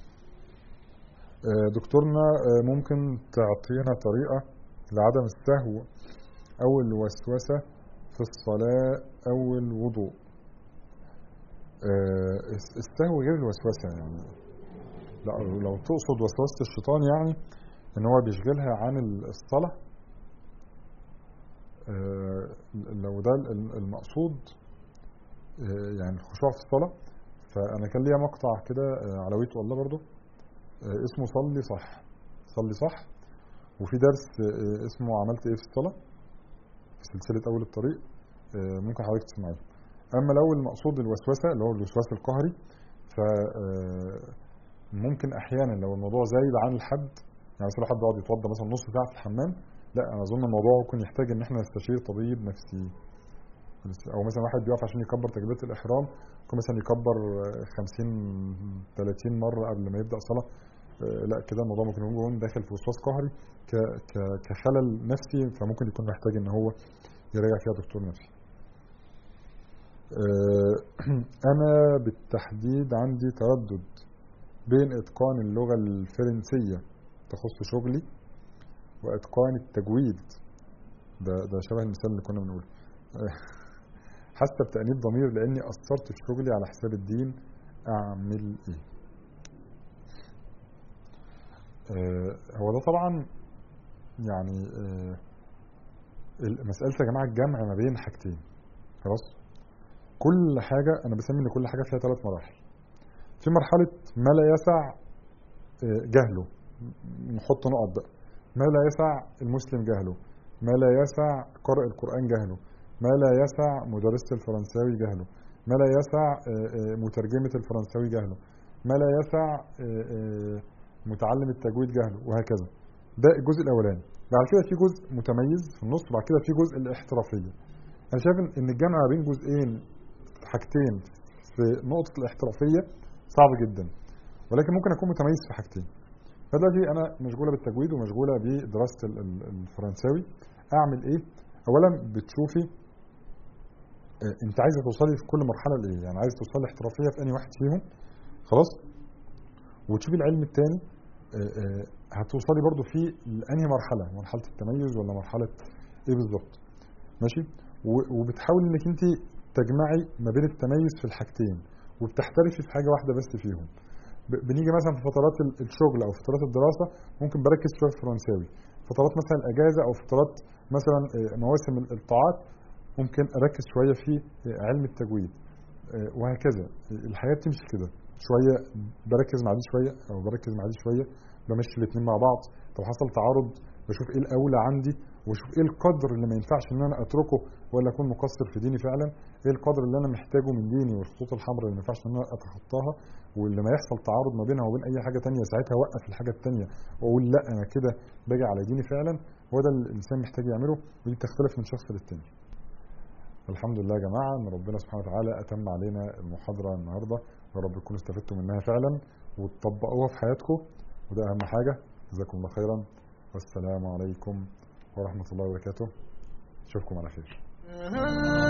آه، دكتورنا آه، ممكن تعطينا طريقه لعدم السهو او الوسوسه في الصلاه او الوضوء. آه، السهو غير الوسوسه يعني لا لو تقصد وسوسه الشيطان يعني ان هو بيشغلها عن الصلاه آه، لو ده ال- المقصود آه، يعني الخشوع في الصلاة فأنا كان ليا مقطع كده آه، على ويت والله برضو آه، اسمه صلي صح صلي صح وفي درس آه، اسمه عملت ايه في الصلاة في سلسلة أول الطريق آه، ممكن حضرتك تسمعيه أما لو المقصود الوسوسة اللي هو الوسواس القهري ف آه، ممكن أحيانا لو الموضوع زايد عن الحد يعني مثلا حد يقعد يتوضى مثلا نص ساعة في الحمام لا أنا أظن الموضوع ممكن يحتاج إن احنا نستشير طبيب نفسي او مثلا واحد بيقف عشان يكبر تكبيره الاحرام ممكن مثلا يكبر آه، 50 30 مره قبل ما يبدا صلاه آه، لا كده الموضوع ممكن يكون داخل في وسواس قهري ك- ك- كخلل نفسي فممكن يكون محتاج ان هو يراجع فيها دكتور نفسي آه، انا بالتحديد عندي تردد بين اتقان اللغه الفرنسيه تخص شغلي واتقان التجويد ده ده شبه المثال اللي كنا بنقوله حاسه بتأنيب ضمير لاني قصرت في شغلي على حساب الدين اعمل ايه آه هو ده طبعا يعني آه مسألة يا جماعة الجمع ما بين حاجتين خلاص كل حاجة أنا بسمي إن كل حاجة فيها ثلاث مراحل في مرحلة ما لا يسع آه، جهله نحط نقط بقى ما لا يسع المسلم جهله ما لا يسع قارئ القرآن جهله ما لا يسع مدرسة الفرنساوي جهله ما لا يسع آه، آه، مترجمة الفرنساوي جهله ما لا يسع آه، آه، متعلم التجويد جهله وهكذا ده الجزء الأولاني بعد كده في جزء متميز في النص وبعد كده في جزء الاحترافية أنا شايف إن- إن الجمع بين جزئين حاجتين في نقطة الاحترافية صعب جدا ولكن ممكن أكون متميز في حاجتين فدلوقتي أنا مشغولة بالتجويد ومشغولة بدراسة ال- ال- الفرنساوي أعمل إيه؟ أولا بتشوفي آه، أنت عايزة توصلي في كل مرحلة لإيه؟ يعني عايزة توصلي احترافية في أي واحد فيهم خلاص؟ وتشوفي العلم التاني آه، آه، هتوصلي برضو في لأنهي مرحلة مرحلة التميز ولا مرحلة ايه بالظبط ماشي و- وبتحاولي انك انت تجمعي ما بين التميز في الحاجتين وبتحترفي في حاجة واحدة بس فيهم ب- بنيجي مثلا في فترات ال- الشغل او فترات الدراسة ممكن بركز شوية في الفرنساوي فترات مثلا الاجازة او فترات مثلا آه، مواسم ال- الطاعات ممكن اركز شوية في آه، علم التجويد آه، وهكذا الحياة بتمشي كده شوية بركز مع دي شوية أو بركز مع دي شوية بمشي الاثنين مع بعض طب حصل تعارض بشوف ايه الأولى عندي واشوف ايه القدر اللي ما ينفعش ان انا اتركه ولا اكون مقصر في ديني فعلا ايه القدر اللي انا محتاجه من ديني والخطوط الحمراء اللي ما ينفعش ان انا اتخطاها واللي ما يحصل تعارض ما بينها وبين اي حاجه تانية ساعتها اوقف الحاجه التانية واقول لا انا كده باجي على ديني فعلا هو ده اللي الانسان محتاج يعمله ودي بتختلف من شخص للتاني الحمد لله يا جماعة أن ربنا سبحانه وتعالى أتم علينا المحاضرة النهاردة يا رب تكونوا استفدتوا منها فعلا وتطبقوها في حياتكم وده أهم حاجة جزاكم الله خيرا والسلام عليكم ورحمة الله وبركاته أشوفكم على خير